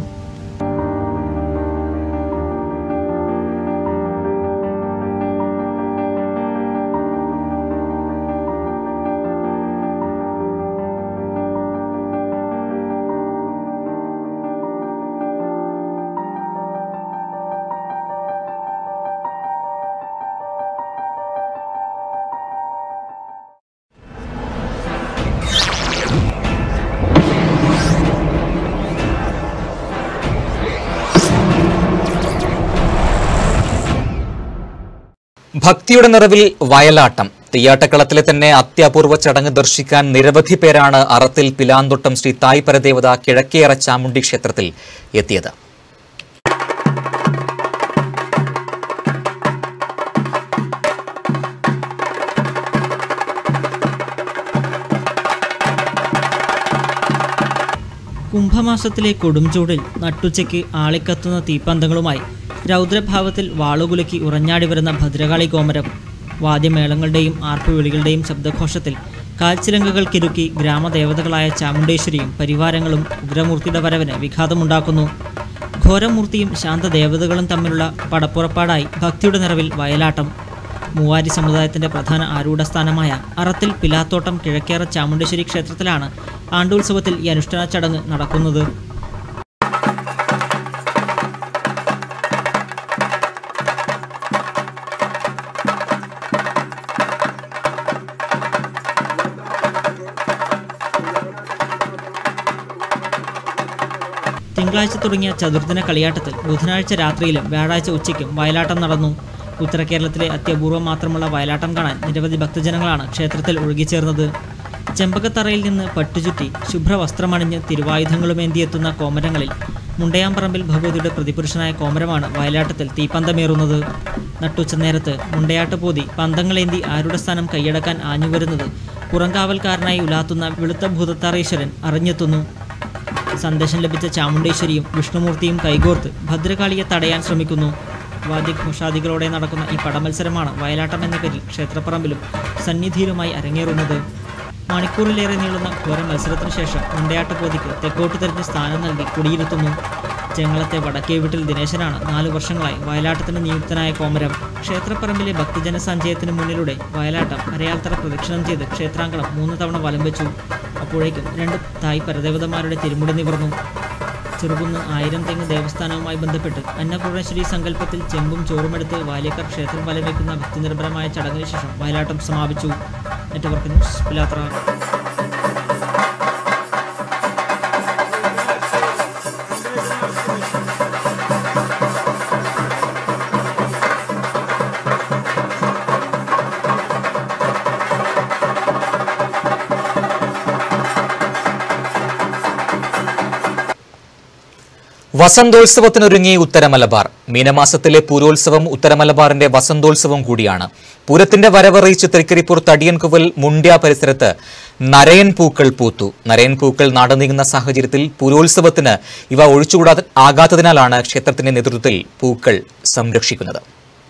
ഭക്തിയുടെ നിറവിൽ വയലാട്ടം തെയ്യാട്ടക്കളത്തിലെ തന്നെ അത്യപൂർവ ചടങ്ങ് ദർശിക്കാൻ നിരവധി പേരാണ് അറത്തിൽ പിലാന്തോട്ടം ശ്രീ തായ് പരദേവത കിഴക്കേറ ചാമുണ്ഡി ക്ഷേത്രത്തിൽ എത്തിയത് കുംഭമാസത്തിലെ കൊടുംചൂടിൽ നട്ടുച്ചയ്ക്ക് ആളിക്കത്തുന്ന തീപ്പന്തങ്ങളുമായി രൗദ്രഭാവത്തിൽ വാളുകുലുക്കി ഉറഞ്ഞാടി വരുന്ന ഭദ്രകാളി കോമരം വാദ്യമേളങ്ങളുടെയും ആർപ്പുവിളികളുടെയും ശബ്ദഘോഷത്തിൽ കാൽച്ചിലങ്കകൾക്കിരുക്കി ഗ്രാമദേവതകളായ ചാമുണ്ടേശ്വരിയും പരിവാരങ്ങളും ഉഗ്രമൂർത്തിയുടെ വരവിന് വിഘാതമുണ്ടാക്കുന്നു ഘോരമൂർത്തിയും ശാന്തദേവതകളും തമ്മിലുള്ള പടപ്പുറപ്പാടായി ഭക്തിയുടെ നിറവിൽ വയലാട്ടം മൂവാരി സമുദായത്തിന്റെ പ്രധാന ആരൂഢസ്ഥാനമായ അറത്തിൽ പിലാത്തോട്ടം കിഴക്കേറ ചാമുണ്ടേശ്വരി ക്ഷേത്രത്തിലാണ് ആണ്ടുത്സവത്തിൽ ഈ അനുഷ്ഠാന ചടങ്ങ് നടക്കുന്നത് തിങ്കളാഴ്ച തുടങ്ങിയ ചതുർദിന കളിയാട്ടത്തിൽ ബുധനാഴ്ച രാത്രിയിലും വ്യാഴാഴ്ച ഉച്ചയ്ക്കും വയലാട്ടം നടന്നു ഉത്തര കേരളത്തിലെ അത്യപൂർവം മാത്രമുള്ള വയലാട്ടം കാണാൻ നിരവധി ഭക്തജനങ്ങളാണ് ക്ഷേത്രത്തിൽ ഒഴുകിച്ചേർന്നത് ചെമ്പകത്തറയിൽ നിന്ന് പട്ടുചുറ്റി ശുഭ്രവസ്ത്രമണിഞ്ഞ് തിരുവായുധങ്ങളുമേന്തിയെത്തുന്ന കോമരങ്ങളിൽ മുണ്ടയാമ്പറമ്പിൽ ഭഗവതിയുടെ പ്രതിപുരുഷനായ കോമരമാണ് വയലാട്ടത്തിൽ തീപ്പന്തമേറുന്നത് നട്ടുച്ച നേരത്ത് മുണ്ടയാട്ട് പോതി പന്തങ്ങളേന്തി ആരുടെ സ്ഥാനം കൈയടക്കാൻ ആഞ്ഞുവരുന്നത് പുറംകാവൽക്കാരനായി ഉലാത്തുന്ന വെളുത്ത ഭൂതത്താറീശ്വരൻ അറിഞ്ഞെത്തുന്നു സന്ദേശം ലഭിച്ച ചാമുണ്ടേശ്വരിയും വിഷ്ണുമൂർത്തിയും കൈകോർത്ത് ഭദ്രകാളിയെ തടയാൻ ശ്രമിക്കുന്നു വാദ്യഘോഷാദികളോടെ നടക്കുന്ന ഈ പടമത്സരമാണ് വയലാട്ടം എന്ന പേരിൽ ക്ഷേത്രപ്പറമ്പിലും സന്നിധിയിലുമായി അരങ്ങേറുന്നത് മണിക്കൂറിലേറെ നീളുന്ന ഘോര മത്സരത്തിനു ശേഷം മുണ്ടയാട്ട് പോതിക്ക് തെക്കോട്ട് തിരിഞ്ഞ് സ്ഥാനം നൽകി കുടിയിരുത്തുന്നു ചെങ്ങളത്തെ വടക്കേ വീട്ടിൽ ദിനേശനാണ് നാലു വർഷങ്ങളായി വയലാട്ടത്തിന് നിയുക്തനായ കോമരം ക്ഷേത്രപ്പറമ്പിലെ ഭക്തജന സഞ്ചയത്തിന് മുന്നിലൂടെ വയലാട്ടം അരയാൽത്തറ പ്രദക്ഷിണം ചെയ്ത് ക്ഷേത്രാങ്കണം മൂന്ന് തവണ വലം വെച്ചു അപ്പോഴേക്കും രണ്ട് തായ് പരദേവതമാരുടെ തിരുമുടി നിവർന്നു ചെറുകുന്ന് ആയിരം തെങ്ങ് ദേവസ്ഥാനവുമായി ബന്ധപ്പെട്ട് അന്നപൂർണേശ്വരി സങ്കല്പത്തിൽ ചെമ്പും ചോറുമെടുത്ത് വാലിയക്കാർ ക്ഷേത്രം വലവയ്ക്കുന്ന ഭക്തിനിർഭരമായ ചടങ്ങിന് ശേഷം വയലാട്ടം സമാപിച്ചു നെറ്റ്വർക്ക് ന്യൂസ് പിലാത്ര വസന്തോത്സവത്തിനൊരുങ്ങി ഉത്തരമലബാർ മീനമാസത്തിലെ പൂരോത്സവം ഉത്തരമലബാറിന്റെ വസന്തോത്സവം കൂടിയാണ് പൂരത്തിന്റെ വരവറിയിച്ച് തൃക്കരിപ്പൂർ തടിയൻകുവൽ മുണ്ട്യ പരിസരത്ത് നരയൻ പൂക്കൾ പൂത്തു നരയൻ പൂക്കൾ നാടുനീങ്ങുന്ന സാഹചര്യത്തിൽ പൂരോത്സവത്തിന് ഇവ ഒഴിച്ചുകൂടാ ആകാത്തതിനാലാണ് ക്ഷേത്രത്തിന്റെ നേതൃത്വത്തിൽ പൂക്കൾ സംരക്ഷിക്കുന്നത്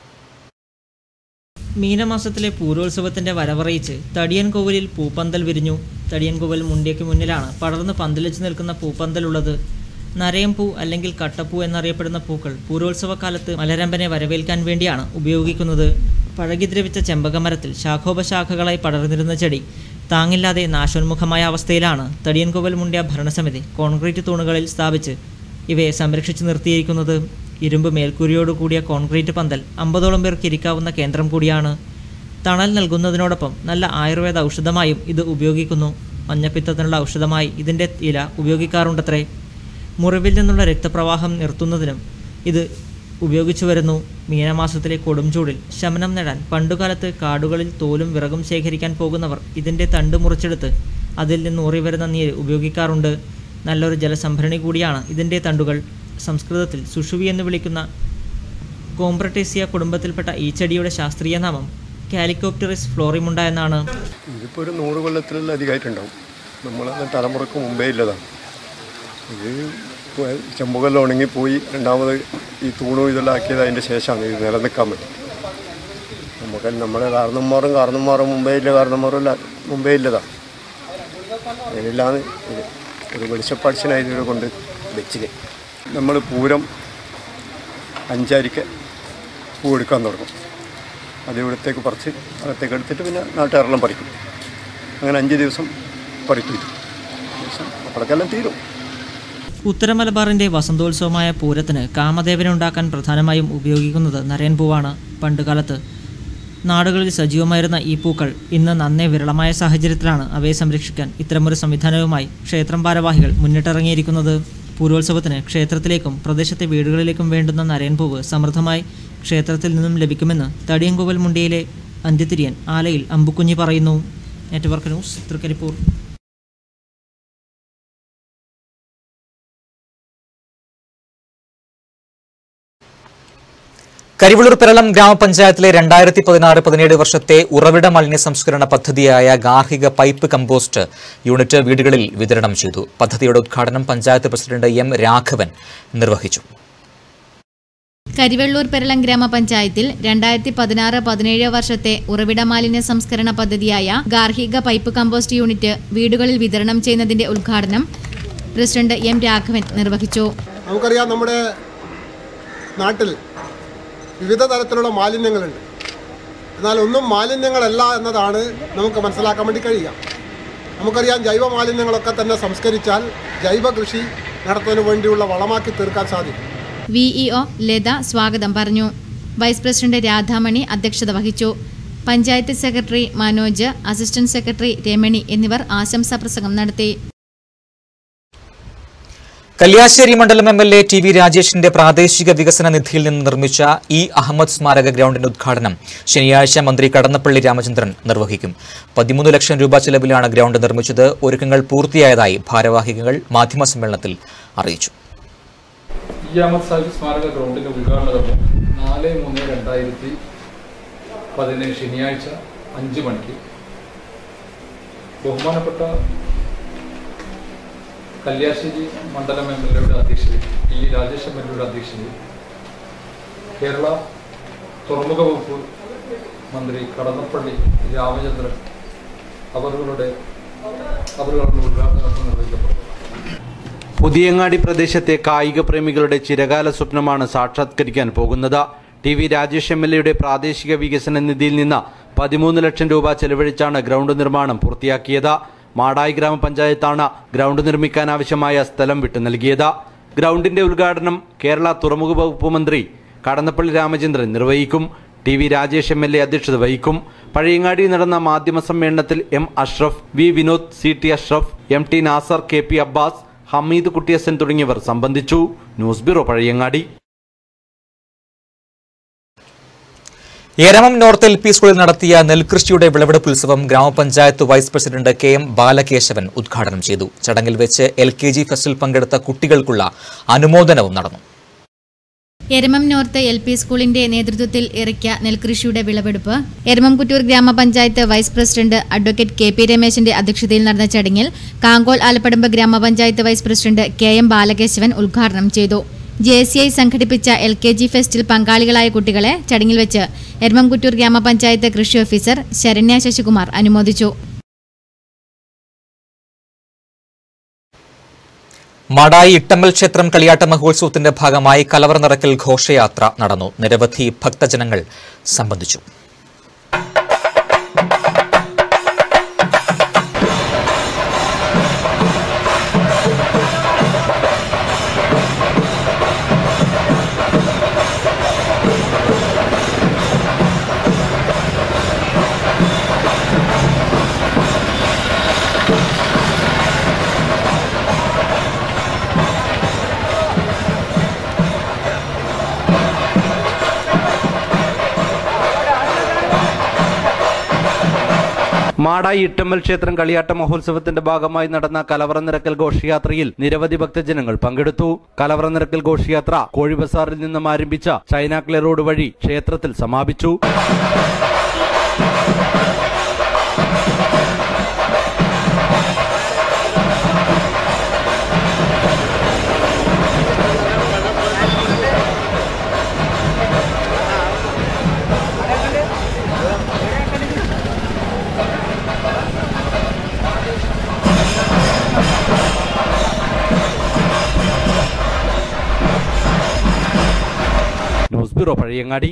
മീനമാസത്തിലെ പൂരോത്സവത്തിന്റെ വരവറിയിച്ച് തടിയൻകോവിലിൽ പൂപ്പന്തൽ വിരിഞ്ഞു തടിയൻകോവിൽ മുണ്ടിയയ്ക്ക് മുന്നിലാണ് പടർന്ന് പന്തലിച്ചു നിൽക്കുന്ന പൂപ്പന്തലുള്ളത് നരയംപൂ അല്ലെങ്കിൽ കട്ടപ്പൂ എന്നറിയപ്പെടുന്ന പൂക്കൾ പൂരോത്സവകാലത്ത് മലരമ്പനെ വരവേൽക്കാൻ വേണ്ടിയാണ് ഉപയോഗിക്കുന്നത് പഴകിദ്രവിച്ച ചെമ്പകമരത്തിൽ ശാഖോപശാഖകളായി പടർന്നിരുന്ന ചെടി താങ്ങില്ലാതെ നാശോന്മുഖമായ അവസ്ഥയിലാണ് തടിയൻകോവൽ മുണ്ടിയ ഭരണസമിതി കോൺക്രീറ്റ് തൂണുകളിൽ സ്ഥാപിച്ച് ഇവയെ സംരക്ഷിച്ചു നിർത്തിയിരിക്കുന്നത് ഇരുമ്പ് മേൽക്കൂരിയോട് കൂടിയ കോൺക്രീറ്റ് പന്തൽ അമ്പതോളം പേർക്ക് ഇരിക്കാവുന്ന കേന്ദ്രം കൂടിയാണ് തണൽ നൽകുന്നതിനോടൊപ്പം നല്ല ആയുർവേദ ഔഷധമായും ഇത് ഉപയോഗിക്കുന്നു മഞ്ഞപ്പിത്തത്തിനുള്ള ഔഷധമായി ഇതിൻ്റെ ഇല ഉപയോഗിക്കാറുണ്ടത്രേ മുറിവിൽ നിന്നുള്ള രക്തപ്രവാഹം നിർത്തുന്നതിനും ഇത് ഉപയോഗിച്ചു വരുന്നു മീനമാസത്തിലെ കൊടുംചൂടിൽ ശമനം നേടാൻ പണ്ടുകാലത്ത് കാടുകളിൽ തോലും വിറകും ശേഖരിക്കാൻ പോകുന്നവർ ഇതിൻ്റെ തണ്ട് മുറിച്ചെടുത്ത് അതിൽ നിന്ന് ഊറി വരുന്ന നീര് ഉപയോഗിക്കാറുണ്ട് നല്ലൊരു ജലസംഭരണി കൂടിയാണ് ഇതിൻ്റെ തണ്ടുകൾ സംസ്കൃതത്തിൽ സുഷുവി എന്ന് വിളിക്കുന്ന കോംപ്രട്ടേസിയ കുടുംബത്തിൽപ്പെട്ട ഈ ചെടിയുടെ ശാസ്ത്രീയ നാമം കാലിക്കോപ്റ്ററിസ് ഫ്ലോറിമുണ്ട എന്നാണ് ഇതിപ്പോൾ ഒരു നൂറ് കൊല്ലത്തിലധികമായിട്ടുണ്ടാവും നമ്മളത് തലമുറക്ക് മുമ്പേ ഇല്ലതാണ് ഇത് ചെമ്പുകല്ല് ഉണങ്ങിപ്പോയി രണ്ടാമത് ഈ തൂണും ഇതെല്ലാം ആക്കിയത് അതിൻ്റെ ശേഷമാണ് ഇത് നിലനിൽക്കാൻ വേണ്ടി നമുക്ക് നമ്മുടെ കാരണന്മാരും കാരണന്മാരും മുമ്പേ ഇല്ല കാരണന്മാരും ഇല്ല മുമ്പേ ഇല്ലതാണ് അതിലില്ലാന്ന് ഇത് ഒരു വെളിച്ചപ്പാടിച്ചനായി ഇതിനെ കൊണ്ട് വെച്ചിന് നമ്മൾ പൂരം അഞ്ചാരിക്ക് പൂ എടുക്കാൻ തുടങ്ങും അത് ഇവിടത്തേക്ക് പറിച്ച് അകത്തേക്ക് എടുത്തിട്ട് പിന്നെ നാട്ടുകാരെല്ലാം പറിക്കും അങ്ങനെ അഞ്ച് ദിവസം പറിക്കും ഇത് ദിവസം അപ്പോഴേക്കെല്ലാം തീരും ഉത്തര മലബാറിന്റെ വസന്തോത്സവമായ പൂരത്തിന് കാമദേവനെ ഉണ്ടാക്കാൻ പ്രധാനമായും ഉപയോഗിക്കുന്നത് നരയൻ പൂവാണ് പണ്ടുകാലത്ത് നാടുകളിൽ സജീവമായിരുന്ന ഈ പൂക്കൾ ഇന്ന് നന്നേ വിരളമായ സാഹചര്യത്തിലാണ് അവയെ സംരക്ഷിക്കാൻ ഇത്തരമൊരു സംവിധാനവുമായി ക്ഷേത്രം ഭാരവാഹികൾ മുന്നിട്ടിറങ്ങിയിരിക്കുന്നത് പൂരോത്സവത്തിന് ക്ഷേത്രത്തിലേക്കും പ്രദേശത്തെ വീടുകളിലേക്കും വേണ്ടുന്ന നരയൻ പൂവ് സമൃദ്ധമായി ക്ഷേത്രത്തിൽ നിന്നും ലഭിക്കുമെന്ന് തടിയൻകോവൽ മുണ്ടിയിലെ അന്ത്യതിരിയൻ ആലയിൽ അമ്പുക്കുഞ്ഞി പറയുന്നു നെറ്റ്വർക്ക് ന്യൂസ് തൃക്കരിപ്പൂർ കരിവള്ളൂർ പെരളം ഗ്രാമപഞ്ചായത്തിലെ രണ്ടായിരത്തി പതിനാറ് പതിനേഴ് വർഷത്തെ ഉറവിട മാലിന്യ സംസ്കരണ പദ്ധതിയായ ഗാർഹിക പൈപ്പ് കമ്പോസ്റ്റ് യൂണിറ്റ് വീടുകളിൽ വിതരണം ചെയ്തു പദ്ധതിയുടെ ഉദ്ഘാടനം പഞ്ചായത്ത് പ്രസിഡന്റ് എം രാഘവൻ നിർവഹിച്ചു കരിവെള്ളൂർ പെരളം ഗ്രാമപഞ്ചായത്തിൽ രണ്ടായിരത്തി പതിനാറ് പതിനേഴ് വർഷത്തെ ഉറവിട മാലിന്യ സംസ്കരണ പദ്ധതിയായ ഗാർഹിക പൈപ്പ് കമ്പോസ്റ്റ് യൂണിറ്റ് വീടുകളിൽ വിതരണം ചെയ്യുന്നതിന്റെ ഉദ്ഘാടനം പ്രസിഡന്റ് എം രാഘവൻ നിർവഹിച്ചു നമുക്കറിയാം നമ്മുടെ നാട്ടിൽ വിവിധ തരത്തിലുള്ള മാലിന്യങ്ങളുണ്ട് എന്നാൽ ഒന്നും മാലിന്യങ്ങളല്ല എന്നതാണ് നമുക്ക് മനസ്സിലാക്കാൻ വേണ്ടി കഴിയുക നമുക്കറിയാം ജൈവ മാലിന്യങ്ങളൊക്കെ തന്നെ സംസ്കരിച്ചാൽ ജൈവ കൃഷി നടത്തുന്നതിന് വേണ്ടിയുള്ള വളമാക്കി തീർക്കാൻ സാധിക്കും വിഇഒ ലത സ്വാഗതം പറഞ്ഞു വൈസ് പ്രസിഡന്റ് രാധാമണി അധ്യക്ഷത വഹിച്ചു panchayat secretary Manoj assistant secretary Ramani എന്നിവർ ആശംസാ പ്രസംഗം നടത്തി കല്യാശ്ശേരി മണ്ഡലം M L A T V രാജേഷിന്റെ പ്രാദേശിക വികസന നിധിയിൽ നിന്ന് നിർമ്മിച്ച ഇ അഹമ്മദ് സ്മാരക ഗ്രൗണ്ടിന്റെ ഉദ്ഘാടനം ശനിയാഴ്ച മന്ത്രി കടന്നപ്പള്ളി രാമചന്ദ്രൻ നിർവഹിക്കും പതിമൂന്ന് ലക്ഷം രൂപ ചെലവിലാണ് ഗ്രൗണ്ട് നിർമ്മിച്ചത് ഒരുക്കങ്ങൾ പൂർത്തിയായതായി ഭാരവാഹികൾ മാധ്യമസമ്മേളനത്തിൽ അറിയിച്ചു ഇ അഹമ്മദ് സാഹിബ് സ്മാരക ഗ്രൗണ്ടിന്റെ ഉദ്ഘാടന കർമ്മം നാല് മൂന്ന് രണ്ടായിരത്തി പതിനേഴ് ശനിയാഴ്ച അഞ്ച് മണിക്ക് ബഹുമാനപ്പെട്ട കല്യാശ്ശേരി മണ്ഡലം എം എൽ എയുടെ അധ്യക്ഷതയിൽ ഇ രാജേഷ് എം എൽ എയുടെ അധ്യക്ഷതയിൽ കേരള തുറമുഖ വകുപ്പ് മന്ത്രി കടന്നപ്പള്ളി രാമചന്ദ്രൻ അവരുടെ അവരുടെ ഉദ്ഘാടന കർമ്മം നിർവഹിക്കപ്പെട്ടു പുതിയങ്ങാടി പ്രദേശത്തെ കായിക പ്രേമികളുടെ ചിരകാല സ്വപ്നമാണ് സാക്ഷാത്കരിക്കാൻ പോകുന്നത് T V Rajesh M L എയുടെ പ്രാദേശിക വികസന നിധിയിൽ നിന്ന് പതിമൂന്ന് ലക്ഷം രൂപ ചെലവഴിച്ചാണ് ഗ്രൗണ്ട് നിർമ്മാണം പൂർത്തിയാക്കിയത് മാടായി ഗ്രാമപഞ്ചായത്താണ് ഗ്രൗണ്ട് നിർമ്മിക്കാൻ ആവശ്യമായ സ്ഥലം വിട്ടു നൽകിയത് ഗ്രൗണ്ടിന്റെ ഉദ്ഘാടനം കേരള തുറമുഖ വകുപ്പ് മന്ത്രി കടന്നപ്പള്ളി രാമചന്ദ്രൻ നിർവഹിക്കും T V Rajesh M L A അധ്യക്ഷത വഹിക്കും പഴയങ്ങാടിയിൽ നടന്ന മാധ്യമ സമ്മേളനത്തിൽ M Ashraf V Vinod C T Ashraf M T Nasar K P Abbas Hameed Kuttiyasan തുടങ്ങിയവർ സംബന്ധിച്ചു news bureau Pazhayangadi Eramam north L P സ്കൂളിൽ നടത്തിയ നെൽകൃഷിയുടെ വിളവെടുപ്പ് ഉത്സവം ഗ്രാമപഞ്ചായത്ത് vice president K M Balakesavan ഉദ്ഘാടനം ചെയ്തു ചടങ്ങിൽ വെച്ച് എൽ കെ ജി ഫെസ്റ്റിൽ പങ്കെടുത്ത കുട്ടികൾക്കുള്ള അനുമോദനവും നടന്നു എരമം നോർത്ത് എൽ പി സ്കൂളിന്റെ നേതൃത്വത്തിൽ ഇറക്കിയ നെൽകൃഷിയുടെ വിളവെടുപ്പ് എരമം കുറ്റൂർ ഗ്രാമപഞ്ചായത്ത് vice president advocate K P രമേശിന്റെ അധ്യക്ഷതയിൽ നടന്ന ചടങ്ങിൽ കാങ്കോൽ ആലപ്പടമ്പ് ഗ്രാമപഞ്ചായത്ത് vice president K M Balakesavan ഉദ്ഘാടനം ചെയ്തു ജെ സി ഐ സംഘടിപ്പിച്ച എൽ കെ ജി ഫെസ്റ്റിൽ പങ്കാളികളായ കുട്ടികളെ ചടങ്ങിൽ വെച്ച് എരമംകുറ്റൂർ ഗ്രാമപഞ്ചായത്ത് കൃഷി ഓഫീസർ ശരണ്യ ശശികുമാർ അനുമോദിച്ചു മാടായി ഇട്ടമ്മൽ ക്ഷേത്രം കളിയാട്ട മഹോത്സവത്തിന്റെ ഭാഗമായി കലവറ നിറക്കൽ ഘോഷയാത്ര നടന്നു നിരവധി ഭക്തജനങ്ങൾ സംബന്ധിച്ചു മാടായി ഇട്ടമ്മൽ ക്ഷേത്രം കളിയാട്ട മഹോത്സവത്തിന്റെ ഭാഗമായി നടന്ന കലവറ നിരക്കൽ ഘോഷയാത്രയിൽ നിരവധി ഭക്തജനങ്ങൾ പങ്കെടുത്തു കലവറ നിരക്കൽ ഘോഷയാത്ര കോഴി ബസാറിൽ നിന്നും ആരംഭിച്ച ചൈനാക്ലെ റോഡ് വഴി ക്ഷേത്രത്തിൽ സമാപിച്ചു ന്യൂസ് ബ്യൂറോ പഴയങ്ങാടി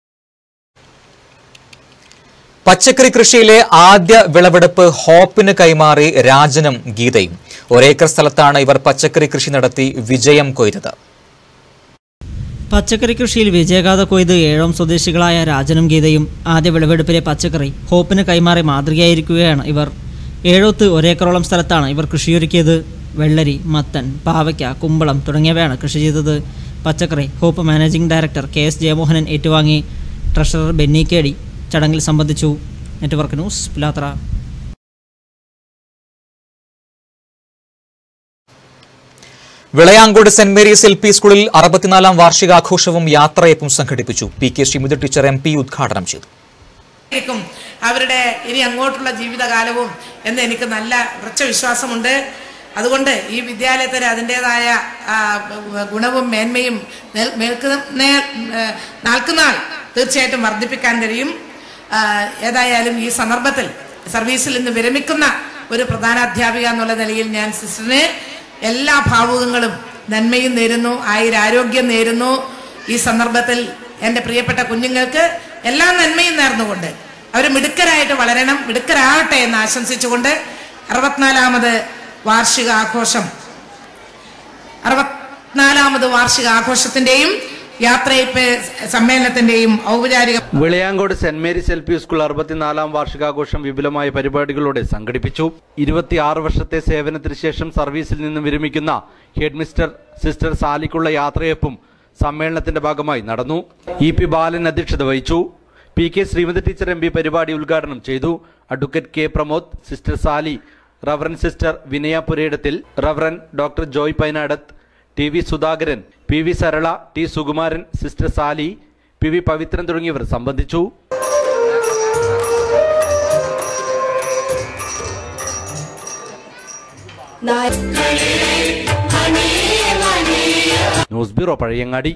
പച്ചക്കറി കൃഷിയിലെ ആദ്യ വിളവെടുപ്പ് ഹോപ്പിന് കൈമാറി രാജനും ഗീതയും ഒരേക്കർ സ്ഥലത്താണ് ഇവർ പച്ചക്കറി കൃഷി നടത്തി വിജയം കൊയ്തത് പച്ചക്കറി കൃഷിയിൽ വിജയഗാഥ കൊയ്ത് ഏഴോം സ്വദേശികളായ രാജനും ഗീതയും ആദ്യ വിളവെടുപ്പിലെ പച്ചക്കറി ഹോപ്പിന് കൈമാറി മാതൃകയായിരിക്കുകയാണ് ഇവർ ഏഴോത്ത് ഒരേക്കറോളം സ്ഥലത്താണ് ഇവർ കൃഷിയൊരുക്കിയത് വെള്ളരി മത്തൻ പാവയ്ക്ക കുമ്പളം തുടങ്ങിയവയാണ് കൃഷി ചെയ്തത് പച്ചക്കറി hope managing director K S Jayamohanan ഏറ്റുവാങ്ങി ട്രഷറർ ബെന്നി കേടി ചടങ്ങിൽ സംബന്ധിച്ചു network news Pilathara Vilayankode saint Mary's L P സ്കൂളിൽ അറുപത്തിനാലാം വാർഷികാഘോഷവും യാത്രയപ്പും സംഘടിപ്പിച്ചു P K Sreemathi teacher M P ഉദ്ഘാടനം ചെയ്തു ആയിരിക്കും അവരുടെ ഇനി അങ്ങോട്ടുള്ള ജീവിതകാലവും എന്ന് എനിക്ക് നല്ല ഉറച്ച വിശ്വാസമുണ്ട് അതുകൊണ്ട് ഈ വിദ്യാലയത്തിന് അതിൻ്റെതായ ആ, ഗുണവും മേന്മയും നേൽ- മേൽക്കുന്ന നേ- ഏ, നാൾക്കുനാൾ തീർച്ചയായിട്ടും വർദ്ധിപ്പിക്കാൻ കഴിയും ആ, ഏതായാലും ഈ സന്ദർഭത്തിൽ സർവീസിൽ നിന്ന് വിരമിക്കുന്ന ഒരു പ്രധാന അധ്യാപിക എന്നുള്ള നിലയിൽ ഞാൻ സിസ്റ്ററിന് എല്ലാ ഭാവുകങ്ങളും നന്മയും നേരുന്നു ആയുരാരോഗ്യം നേരുന്നു ഈ സന്ദർഭത്തിൽ എൻ്റെ പ്രിയപ്പെട്ട കുഞ്ഞുങ്ങൾക്ക് എല്ലാ നന്മയും നേർന്നുകൊണ്ട് അവർ മിടുക്കരായിട്ട് വളരണം മിടുക്കരാകട്ടെ എന്ന് ആശംസിച്ചുകൊണ്ട് അറുപത്തിനാലാമത് വാർഷിക ആഘോഷം അറുപത്തിനാലാമത് വാർഷിക ആഘോഷത്തിന്റെയും യാത്രയപ്പ് സമ്മേളനത്തിന്റെയും ഔപചാരിക Vilayankode saint Mary's L P school അറുപത്തിനാലാം വാർഷികാഘോഷം വിപുലമായ പരിപാടികളോടെ സംഘടിപ്പിച്ചു ഇരുപത്തിയാറ് വർഷത്തെ സേവനത്തിന് ശേഷം സർവീസിൽ നിന്നും വിരമിക്കുന്ന ഹെഡ് മിസ്റ്റർ സിസ്റ്റർ സാലിക്കുള്ള യാത്രയപ്പും സമ്മേളനത്തിന്റെ ഭാഗമായി നടന്നു ഇ പി ബാലൻ അധ്യക്ഷത വഹിച്ചു P K Sreemathi teacher M P പരിപാടി ഉദ്ഘാടനം ചെയ്തു advocate K Pramod sister Sally reverend sister Vinaya പുരയിടത്തിൽ reverend doctor Joy Painadath T V Sudhakaran P V Sarala T Sukumaran sister Sally P V Pavithran തുടങ്ങിയവർ സംബന്ധിച്ചു ന്യൂസ് ബ്യൂറോ പഴയങ്ങാടി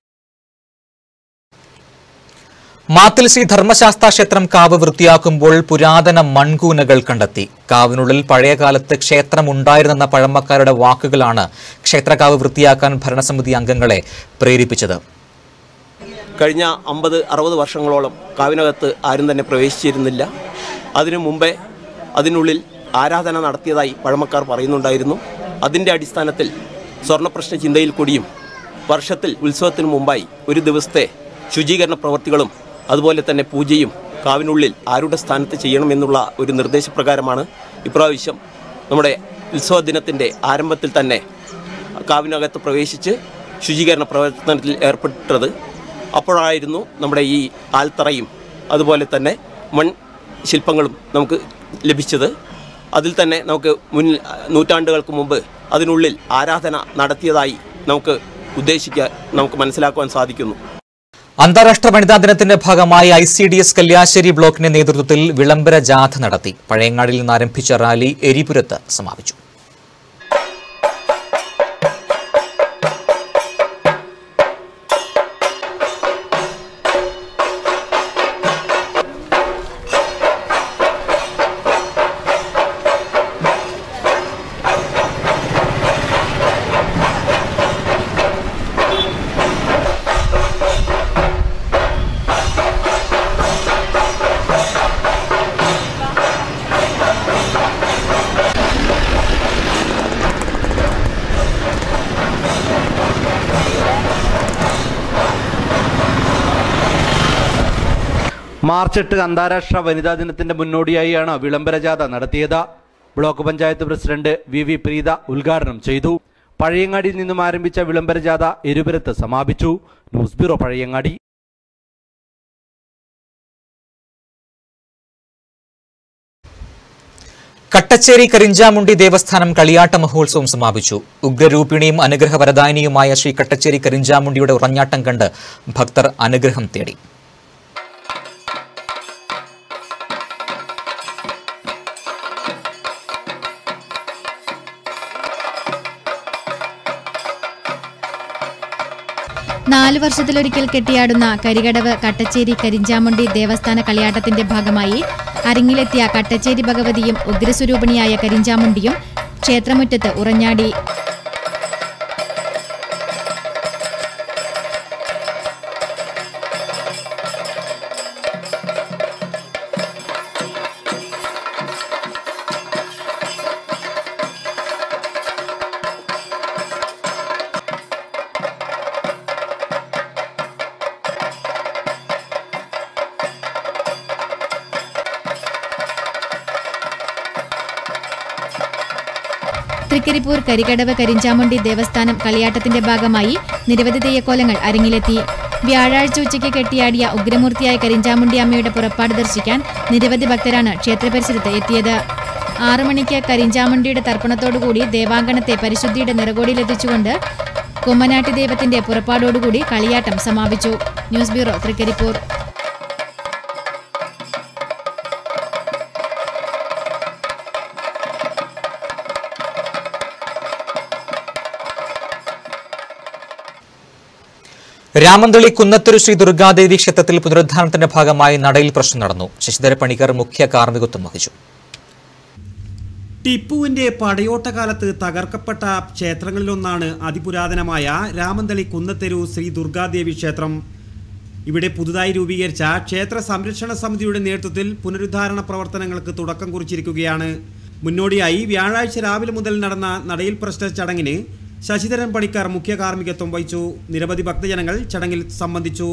മാത്തിൽ ശ്രീ ധർമ്മശാസ്ത്ര ക്ഷേത്രം കാവ് വൃത്തിയാക്കുമ്പോൾ പുരാതന മൺകൂനകൾ കണ്ടെത്തി കാവിനുള്ളിൽ പഴയകാലത്ത് ക്ഷേത്രം ഉണ്ടായിരുന്നെന്ന പഴമക്കാരുടെ വാക്കുകളാണ് ക്ഷേത്രകാവ് വൃത്തിയാക്കാൻ ഭരണസമിതി അംഗങ്ങളെ പ്രേരിപ്പിച്ചത് കഴിഞ്ഞ അമ്പത് അറുപത് വർഷങ്ങളോളം കാവിനകത്ത് ആരും തന്നെ പ്രവേശിച്ചിരുന്നില്ല അതിനു മുമ്പേ അതിനുള്ളിൽ ആരാധന നടത്തിയതായി പഴമക്കാർ പറയുന്നുണ്ടായിരുന്നു അതിൻ്റെ അടിസ്ഥാനത്തിൽ സ്വർണ്ണപ്രശ്ന ചിന്തയിൽ കൂടിയും വർഷത്തിൽ ഉത്സവത്തിന് മുമ്പായി ഒരു ദിവസത്തെ ശുചീകരണ പ്രവൃത്തികളും അതുപോലെ തന്നെ പൂജയും കാവിനുള്ളിൽ ആരുടെ സ്ഥാനത്ത് ചെയ്യണമെന്നുള്ള ഒരു നിർദ്ദേശപ്രകാരമാണ് ഇപ്രാവശ്യം നമ്മുടെ ഉത്സവ ദിനത്തിൻ്റെ ആരംഭത്തിൽ തന്നെ കാവിനകത്ത് പ്രവേശിച്ച് ശുചീകരണ പ്രവർത്തനത്തിൽ ഏർപ്പെട്ടത് അപ്പോഴായിരുന്നു നമ്മുടെ ഈ ആൽത്തറയും അതുപോലെ തന്നെ മൺ ശില്പങ്ങളും നമുക്ക് ലഭിച്ചത് അതിൽ തന്നെ നമുക്ക് മുൻ നൂറ്റാണ്ടുകൾക്ക് മുമ്പ് അതിനുള്ളിൽ ആരാധന നടത്തിയതായി നമുക്ക് ഉദ്ദേശിക്കാൻ നമുക്ക് മനസ്സിലാക്കുവാൻ സാധിക്കുന്നു അന്താരാഷ്ട്ര വനിതാ ദിനത്തിന്റെ ഭാഗമായി I C D S Kalliasseri ബ്ലോക്കിന്റെ നേതൃത്വത്തിൽ വിളംബര ജാഥ നടത്തി പഴയങ്ങാടിൽ നിന്ന് ആരംഭിച്ച റാലി എരിപുരത്ത് സമാപിച്ചു മാർച്ച് എട്ട് അന്താരാഷ്ട്ര വനിതാ ദിനത്തിന്റെ മുന്നോടിയായാണ് വിളംബര ജാഥ നടത്തിയത് block panchayat president V V Preetha ഉദ്ഘാടനം ചെയ്തു പഴയങ്ങാടിയിൽ നിന്നും ആരംഭിച്ച വിളംബര ജാഥ എരുപുരത്ത് സമാപിച്ചു ന്യൂസ് ബ്യൂറോ പഴയങ്ങാടി കട്ടച്ചേരി കരിഞ്ചാമുണ്ടി ദേവസ്ഥാനം കളിയാട്ട മഹോത്സവം സമാപിച്ചു ഉഗ്രരൂപിണിയും അനുഗ്രഹവരദായിനിയുമായ ശ്രീ കട്ടച്ചേരി കരിഞ്ചാമുണ്ടിയുടെ ഉറഞ്ഞാട്ടം കണ്ട് ഭക്തർ അനുഗ്രഹം തേടി നാല് വർഷത്തിലൊരിക്കൽ കെട്ടിയാടുന്ന കരികടവ് കട്ടച്ചേരി കരിഞ്ചാമുണ്ടി ദേവസ്ഥാന കളിയാട്ടത്തിന്റെ ഭാഗമായി അരങ്ങിലെത്തിയ കട്ടച്ചേരി ഭഗവതിയും ഉഗ്രസ്വരൂപിണിയായ കരിഞ്ചാമുണ്ടിയും ക്ഷേത്രമുറ്റത്ത് ഉറഞ്ഞാടി തൃക്കരിപ്പൂർ കരികടവ് കരിഞ്ചാമുണ്ടി ദേവസ്ഥാനം കളിയാട്ടത്തിന്റെ ഭാഗമായി നിരവധി തെയ്യക്കോലങ്ങൾ അരങ്ങിലെത്തി വ്യാഴാഴ്ച ഉച്ചയ്ക്ക് കെട്ടിയാടിയ ഉഗ്രമൂർത്തിയായ കരിഞ്ചാമുണ്ടി അമ്മയുടെ പുറപ്പാട് ദർശിക്കാൻ നിരവധി ഭക്തരാണ് ക്ഷേത്രപരിസരത്ത് എത്തിയത് ആറു മണിക്ക് കരിഞ്ചാമുണ്ടിയുടെ തർപ്പണത്തോടുകൂടി ദേവാങ്കണത്തെ പരിശുദ്ധിയുടെ നിറകോടിയിലെത്തിച്ചുകൊണ്ട് കുമ്മനാട്ടി ദൈവത്തിന്റെ പുറപ്പാടോടുകൂടി കളിയാട്ടം സമാപിച്ചു ന്യൂസ് ബ്യൂറോ തൃക്കരിപ്പൂർ രാമന്തളി കുന്നത്തൊരു ശ്രീ ദുർഗാദേവി ക്ഷേത്രത്തിൽ പുനരുദ്ധാരണത്തിന്റെ ഭാഗമായി നടയിൽ പ്രശ്നം നടന്നു ശശിധര പണിക്കർ മുഖ്യ കാർമ്മികത്വം വഹിച്ചു ടിപ്പുവിന്റെ പടയോട്ടകാലത്ത് തകർക്കപ്പെട്ട ക്ഷേത്രങ്ങളിലൊന്നാണ് അതിപുരാതനമായ രാമന്തളി കുന്നത്തെരു ശ്രീ ദുർഗാദേവി ക്ഷേത്രം ഇവിടെ പുതുതായി രൂപീകരിച്ച ക്ഷേത്ര സംരക്ഷണ സമിതിയുടെ നേതൃത്വത്തിൽ പുനരുദ്ധാരണ പ്രവർത്തനങ്ങൾക്ക് തുടക്കം കുറിച്ചിരിക്കുകയാണ് മുന്നോടിയായി വ്യാഴാഴ്ച രാവിലെ മുതൽ നടന്ന നടയിൽ പ്രശ്ന ചടങ്ങിന് ശശിധരൻ പണിക്കർ മുഖ്യ കാർമ്മികത്വം വഹിച്ചു നിരവധി ഭക്തജനങ്ങൾ ചടങ്ങിൽ സംബന്ധിച്ചു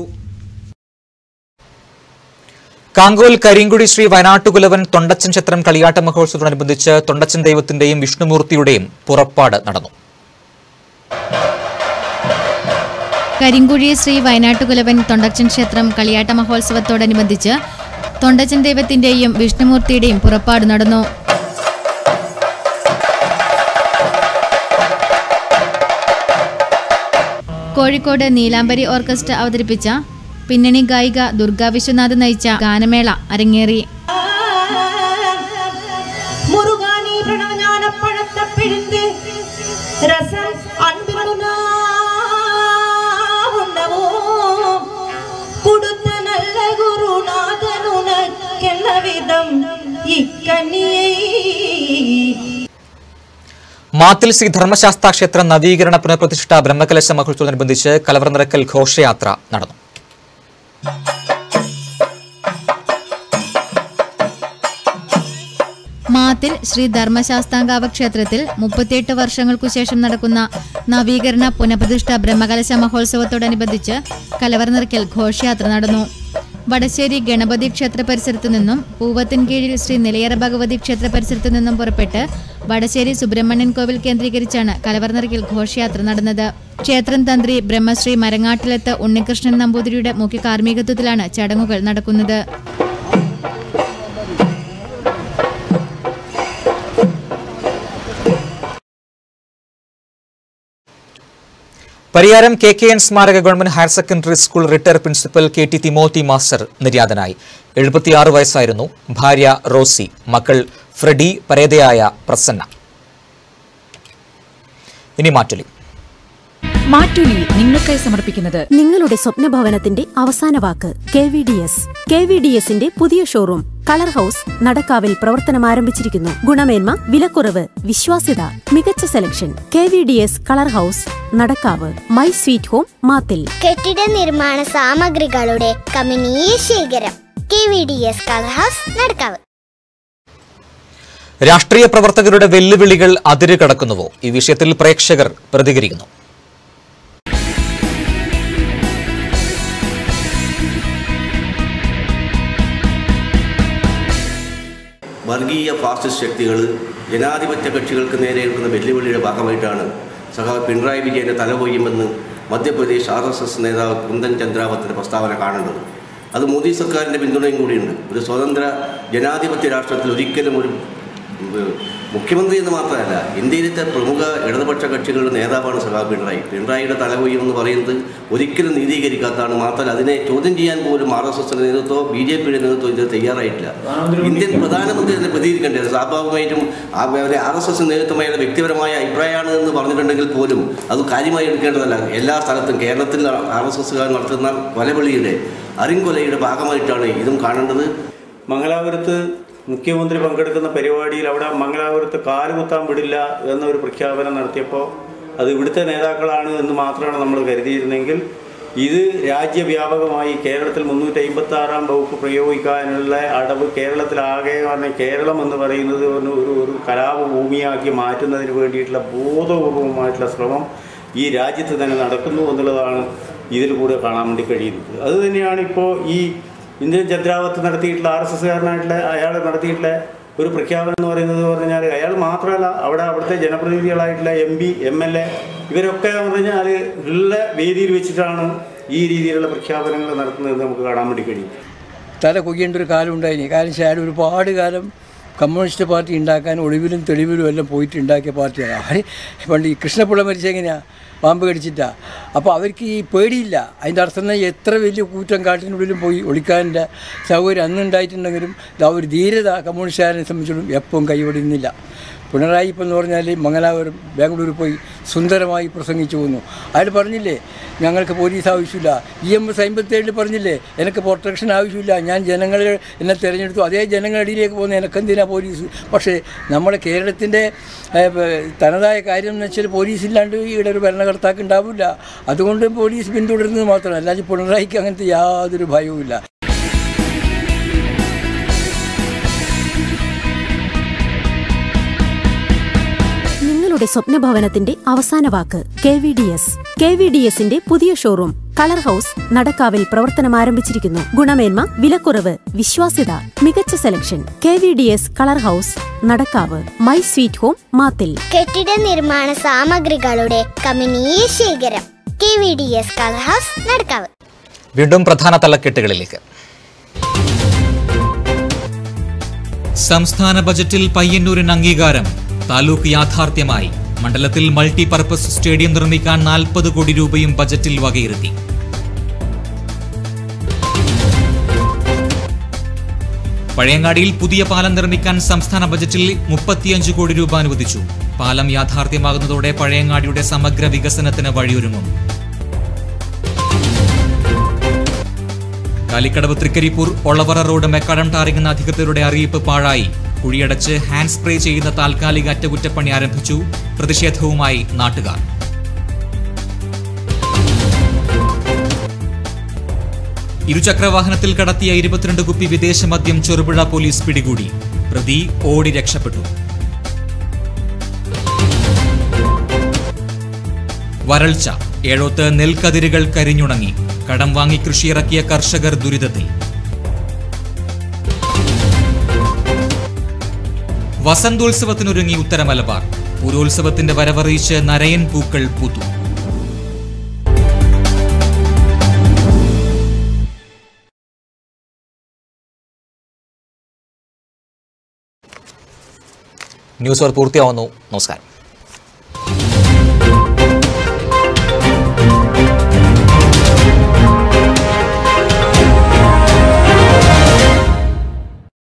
കാങ്കോൽ കരിങ്കുടി ശ്രീ വയനാട്ടുകുലവൻ തൊണ്ടച്ചൻ ക്ഷേത്രം കളിയാട്ട മഹോത്സവത്തോടനുബന്ധിച്ച് തൊണ്ടച്ചൻ ദൈവത്തിന്റെയും വിഷ്ണുമൂർത്തിയുടെയും പുറപ്പാട് നടന്നു കരിങ്കുഴി ശ്രീ വയനാട്ടുകുലവൻ തൊണ്ടച്ചൻ ക്ഷേത്രം കളിയാട്ട മഹോത്സവത്തോടനുബന്ധിച്ച് തൊണ്ടച്ചൻ ദൈവത്തിന്റെയും വിഷ്ണുമൂർത്തിയുടെയും പുറപ്പാട് നടന്നു കോഴിക്കോട് നീലാംബരി ഓർക്കസ്ട്ര അവതരിപ്പിച്ച പിന്നണി ഗായിക ദുർഗാ വിശ്വനാഥ് നയിച്ച ഗാനമേള അരങ്ങേറി മുറുകാനി പ്രണവஞானப்பழத்தை பிழிந்து ரசம் அன்பினுனா உண்ணவோ கொடுத்த நல்ல குருநாதனுனக்கென்ன விதம் இக்கண்ணியை മാത്തിൽ ശ്രീ ധർമ്മശാസ്ത്ര ക്ഷേത്ര നവീകരണ പുനഃപ്രതിഷ്ഠ ബ്രഹ്മകലശ മഹോത്സവത്തോടനുബന്ധിച്ച് കലവറ നിറക്കൽ ഘോഷയാത്ര നടന്നു മാത്തിൽ ശ്രീ ധർമ്മശാസ്താംകാവ ക്ഷേത്രത്തിൽ മുപ്പത്തിയെട്ട് വർഷങ്ങൾക്കു ശേഷം നടക്കുന്ന നവീകരണ പുനഃപ്രതിഷ്ഠ ബ്രഹ്മകലശ മഹോത്സവത്തോടനുബന്ധിച്ച് കലവർനിറക്കൽ ഘോഷയാത്ര നടന്നു വടശ്ശേരി ഗണപതി ക്ഷേത്ര പരിസരത്തു നിന്നും പൂവത്തിൻകീഴിൽ ശ്രീ നിലയറ ഭഗവതി ക്ഷേത്ര പരിസരത്തു നിന്നും പുറപ്പെട്ട് വടശ്ശേരി സുബ്രഹ്മണ്യൻ കോവിൽ കേന്ദ്രീകരിച്ചാണ് കലവർനിറക്കൽ ഘോഷയാത്ര നടന്നത് ക്ഷേത്രം തന്ത്രി ബ്രഹ്മശ്രീ മരങ്ങാട്ടിലത്ത് ഉണ്ണികൃഷ്ണൻ നമ്പൂതിരിയുടെ മുഖ്യ കാർമ്മികത്വത്തിലാണ് ചടങ്ങുകൾ നടക്കുന്നത് പരിയാരം കെ കെ എൻ സ്മാരക government higher secondary school retire principal K T Timothy master നിര്യാതനായി എഴുപത്തിയാറ് വയസ്സായിരുന്നു ഭാര്യ റോസി മക്കൾ ഫ്രെഡി പരേതയായ പ്രസന്ന ഇനി മാറ്റൊലി മാറ്റൊലി നിങ്ങൾക്കായി സമർപ്പിക്കുന്നത് നിങ്ങളുടെ സ്വപ്ന ഭവനത്തിന്റെ അവസാന വാക്ക് K V D S K V D എസിന്റെ പുതിയ ഷോറൂം കളർ ഹൗസ് നടക്കാവിൽ പ്രവർത്തനം ആരംഭിച്ചിരിക്കുന്നു ഗുണമേന്മ വിലക്കുറവ് വിശ്വാസ്യത മികച്ച selection K V D S colour house Nadakkavu my sweet home Mathil കെട്ടിട നിർമ്മാണ സാമഗ്രികളുടെ കമനീയ ശേഖരം K V D S colour house Nadakkavu രാഷ്ട്രീയ പ്രവർത്തകരുടെ വെല്ലുവിളികൾ അതിര് കടക്കുന്നുവോ ഈ വിഷയത്തിൽ പ്രേക്ഷകർ പ്രതികരിക്കുന്നു വർഗീയ ഫാസിസ്റ്റ് ശക്തികൾ ജനാധിപത്യ കക്ഷികൾക്ക് നേരെ എടുക്കുന്ന വെല്ലുവിളിയുടെ ഭാഗമായിട്ടാണ് സഖാവ് പിണറായി വിജയൻ്റെ തലകൊയ്യുമെന്ന് മധ്യപ്രദേശ് ആർ എസ് എസ് നേതാവ് കുന്ദൻ ചന്ദ്രാവത്തിൻ്റെ പ്രസ്താവന കാണേണ്ടത് അത് മോദി സർക്കാരിൻ്റെ പിന്തുണയും കൂടിയുണ്ട് ഒരു സ്വതന്ത്ര ജനാധിപത്യ രാഷ്ട്രത്തിൽ ഒരിക്കലും ഒരു ഉം, മുഖ്യമന്ത്രി എന്ന് മാത്രമല്ല ഇന്ത്യയിലത്തെ പ്രമുഖ ഇടതുപക്ഷ കക്ഷികളുടെ നേതാവാണ് സഖാവ് പിണറായി പിണറായിയുടെ തലകൊയ്യം എന്ന് പറയുന്നത് ഒരിക്കലും നീതീകരിക്കാത്തതാണ് മാത്രമല്ല അതിനെ ചോദ്യം ചെയ്യാൻ പോലും ആർ എസ് എസിൻ്റെ നേതൃത്വമോ ബി ജെ പിയുടെ നേതൃത്വം ഇത് തയ്യാറായിട്ടില്ല ഇന്ത്യൻ പ്രധാനമന്ത്രി അതിനെ പ്രതികരിക്കേണ്ടത് സ്വാഭാവികമായിട്ടും ആർ എസ് എസ് നേതൃത്വമായ വ്യക്തിപരമായ അഭിപ്രായമാണ് എന്ന് പറഞ്ഞിട്ടുണ്ടെങ്കിൽ പോലും അത് കാര്യമായി എടുക്കേണ്ടതല്ല എല്ലാ സ്ഥലത്തും കേരളത്തിൽ ആർ എസ് എസ്സുകാർ നടത്തുന്ന കൊലവിളിയുടെ അരിങ്കൊലയുടെ ഭാഗമായിട്ടാണ് ഇതും കാണേണ്ടത് മംഗലാപുരത്ത് മുഖ്യമന്ത്രി പങ്കെടുക്കുന്ന പരിപാടിയിൽ അവിടെ മംഗലാപുരത്ത് കാലുകുത്താൻ വിടില്ല എന്നൊരു പ്രഖ്യാപനം നടത്തിയപ്പോൾ അത് ഇവിടുത്തെ നേതാക്കളാണ് എന്ന് മാത്രമാണ് നമ്മൾ കരുതിയിരുന്നെങ്കിൽ ഇത് രാജ്യവ്യാപകമായി കേരളത്തിൽ മുന്നൂറ്റി അമ്പത്തി ആറാം വകുപ്പ് പ്രയോഗിക്കാനുള്ള അടവ് കേരളത്തിലാകെ പറഞ്ഞ കേരളം എന്ന് പറയുന്നത് ഒരു ഒരു ഒരു കലാപ ഭൂമിയാക്കി മാറ്റുന്നതിന് വേണ്ടിയിട്ടുള്ള ബോധപൂർവമായിട്ടുള്ള ശ്രമം ഈ രാജ്യത്ത് തന്നെ നടക്കുന്നു എന്നുള്ളതാണ് ഇതിൽ കൂടെ കാണാൻ വേണ്ടി കഴിയുന്നത് അത് തന്നെയാണ് ഇപ്പോൾ ഈ ഇന്ത്യൻ ചന്ദ്രാവത്ത് നടത്തിയിട്ടുള്ള ആർ എസ് എസ്സുകാരനായിട്ടുള്ള അയാൾ നടത്തിയിട്ടുള്ള ഒരു പ്രഖ്യാപനം എന്ന് പറയുന്നത് എന്ന് പറഞ്ഞാൽ അയാൾ മാത്രമല്ല അവിടെ അവിടുത്തെ ജനപ്രതിനിധികളായിട്ടുള്ള M P M L A ഇവരൊക്കെ എന്ന് പറഞ്ഞാൽ ഉള്ള വേദിയിൽ വെച്ചിട്ടാണ് ഈ രീതിയിലുള്ള പ്രഖ്യാപനങ്ങൾ നടത്തുന്നത് നമുക്ക് കാണാൻ വേണ്ടി കഴിയും തല കൊയ്യേണ്ട ഒരു കാലം ഉണ്ടായിനി കാരണം വെച്ചാൽ അയാൾ ഒരുപാട് കാലം കമ്മ്യൂണിസ്റ്റ് പാർട്ടി ഉണ്ടാക്കാൻ ഒളിവിലും തെളിവിലും എല്ലാം പോയിട്ട് ഉണ്ടാക്കിയ പാർട്ടിയാണ് ആര് പണ്ട് ഈ കൃഷ്ണപിള്ള മരിച്ചെങ്ങനെയാണ് പാമ്പ് കടിച്ചിട്ടാ അപ്പോൾ അവർക്ക് ഈ പേടിയില്ല അതിൻ്റെ അർത്ഥം തന്നെ എത്ര വലിയ കൂറ്റം കാട്ടിനുള്ളിലും പോയി ഒളിക്കാൻ്റെ സൗകര്യം അന്ന് ഉണ്ടായിട്ടുണ്ടെങ്കിലും ആ ഒരു ധീരത കമ്മ്യൂണിസ്റ്റുകാരനെ സംബന്ധിച്ചിടത്തോളം എപ്പോഴും കൈവടിയുന്നില്ല പിണറായി ഇപ്പം എന്ന് പറഞ്ഞാൽ മംഗലാപുരം ബാംഗ്ലൂരിൽ പോയി സുന്ദരമായി പ്രസംഗിച്ചു പോന്നു അയാൾ പറഞ്ഞില്ലേ ഞങ്ങൾക്ക് പോലീസ് ആവശ്യമില്ല ഇ എം എസ് അമ്പത്തേഴിൽ പറഞ്ഞില്ലേ എനിക്ക് പ്രൊട്ടക്ഷൻ ആവശ്യമില്ല ഞാൻ ജനങ്ങളെ എന്നെ തിരഞ്ഞെടുത്തു അതേ ജനങ്ങളുടെ ഇടയിലേക്ക് പോകുന്ന എനിക്കെന്തിനാ പോലീസ് പക്ഷേ നമ്മുടെ കേരളത്തിൻ്റെ തനതായ കാര്യം എന്ന് വെച്ചാൽ പോലീസ് ഇല്ലാണ്ട് ഇവിടെ ഒരു ഭരണകർത്താക്ക് ഉണ്ടാവില്ല അതുകൊണ്ട് പോലീസ് പിന്തുടരുന്നത് മാത്രമല്ല അല്ലാതെ പിണറായിക്ക് അങ്ങനത്തെ യാതൊരു ഭയവുമില്ല നിങ്ങളുടെ സ്വപ്ന ഭവനത്തിന്റെ അവസാന വാക്ക് K V D S K V D എസിന്റെ പുതിയ ഷോറൂം കളർ ഹൗസ് നടക്കാവിൽ പ്രവർത്തനം ആരംഭിച്ചിരിക്കുന്നു ഗുണമേന്മ വിലക്കുറവ് വിശ്വാസ്യത മികച്ച selection K V D S colour house Nadakkavu my sweet home Mathil കെട്ടിട നിർമ്മാണ സാമഗ്രികളുടെ കമനീയ ശേഖരം K V D S colour house Nadakkavu വീണ്ടും പ്രധാന തലക്കെട്ടുകളിലേക്ക് സംസ്ഥാന ബജറ്റിൽ പയ്യന്നൂരിന് അംഗീകാരം താലൂക്ക് യാഥാർത്ഥ്യമായി മണ്ഡലത്തിൽ മൾട്ടി പർപ്പസ് സ്റ്റേഡിയം നിർമ്മിക്കാൻ നാൽപ്പത് കോടി രൂപയും ബജറ്റിൽ വകയിരുത്തി പഴയങ്ങാടിയിൽ പുതിയ പാലം നിർമ്മിക്കാൻ സംസ്ഥാന ബജറ്റിൽ മുപ്പത്തിയഞ്ച് കോടി രൂപ അനുവദിച്ചു പാലം യാഥാർത്ഥ്യമാകുന്നതോടെ പഴയങ്ങാടിയുടെ സമഗ്ര വികസനത്തിന് വഴിയൊരുങ്ങും Kalikkadavu Trikaripur Olavara road macadam tarring എന്ന അധികൃതരുടെ അറിയിപ്പ് പാഴായി കുഴിയടച്ച് ഹാൻഡ് സ്പ്രേ ചെയ്യുന്ന താൽക്കാലിക അറ്റകുറ്റപ്പണി ആരംഭിച്ചു പ്രതിഷേധവുമായി നാട്ടുകാർ ഇരുചക്രവാഹനത്തിൽ കടത്തിയ ഇരുപത്തിരണ്ട് കുപ്പി വിദേശ മദ്യം ചെറുപുഴ പോലീസ് പിടികൂടി പ്രതി ഓടി രക്ഷപ്പെട്ടു വരൾച്ച ഏഴോത്ത് നെൽക്കതിരുകൾ കരിഞ്ഞുണങ്ങി കടം വാങ്ങി കൃഷിയിറക്കിയ കർഷകർ ദുരിതത്തിൽ വസന്തോത്സവത്തിനൊരുങ്ങി ഉത്തര മലബാർ പൂരോത്സവത്തിന്റെ വരവറിയിച്ച് നരയൻ പൂക്കൾ പൂത്തു ന്യൂസ് അവർ പൂർത്തിയാവുന്നു നമസ്കാരം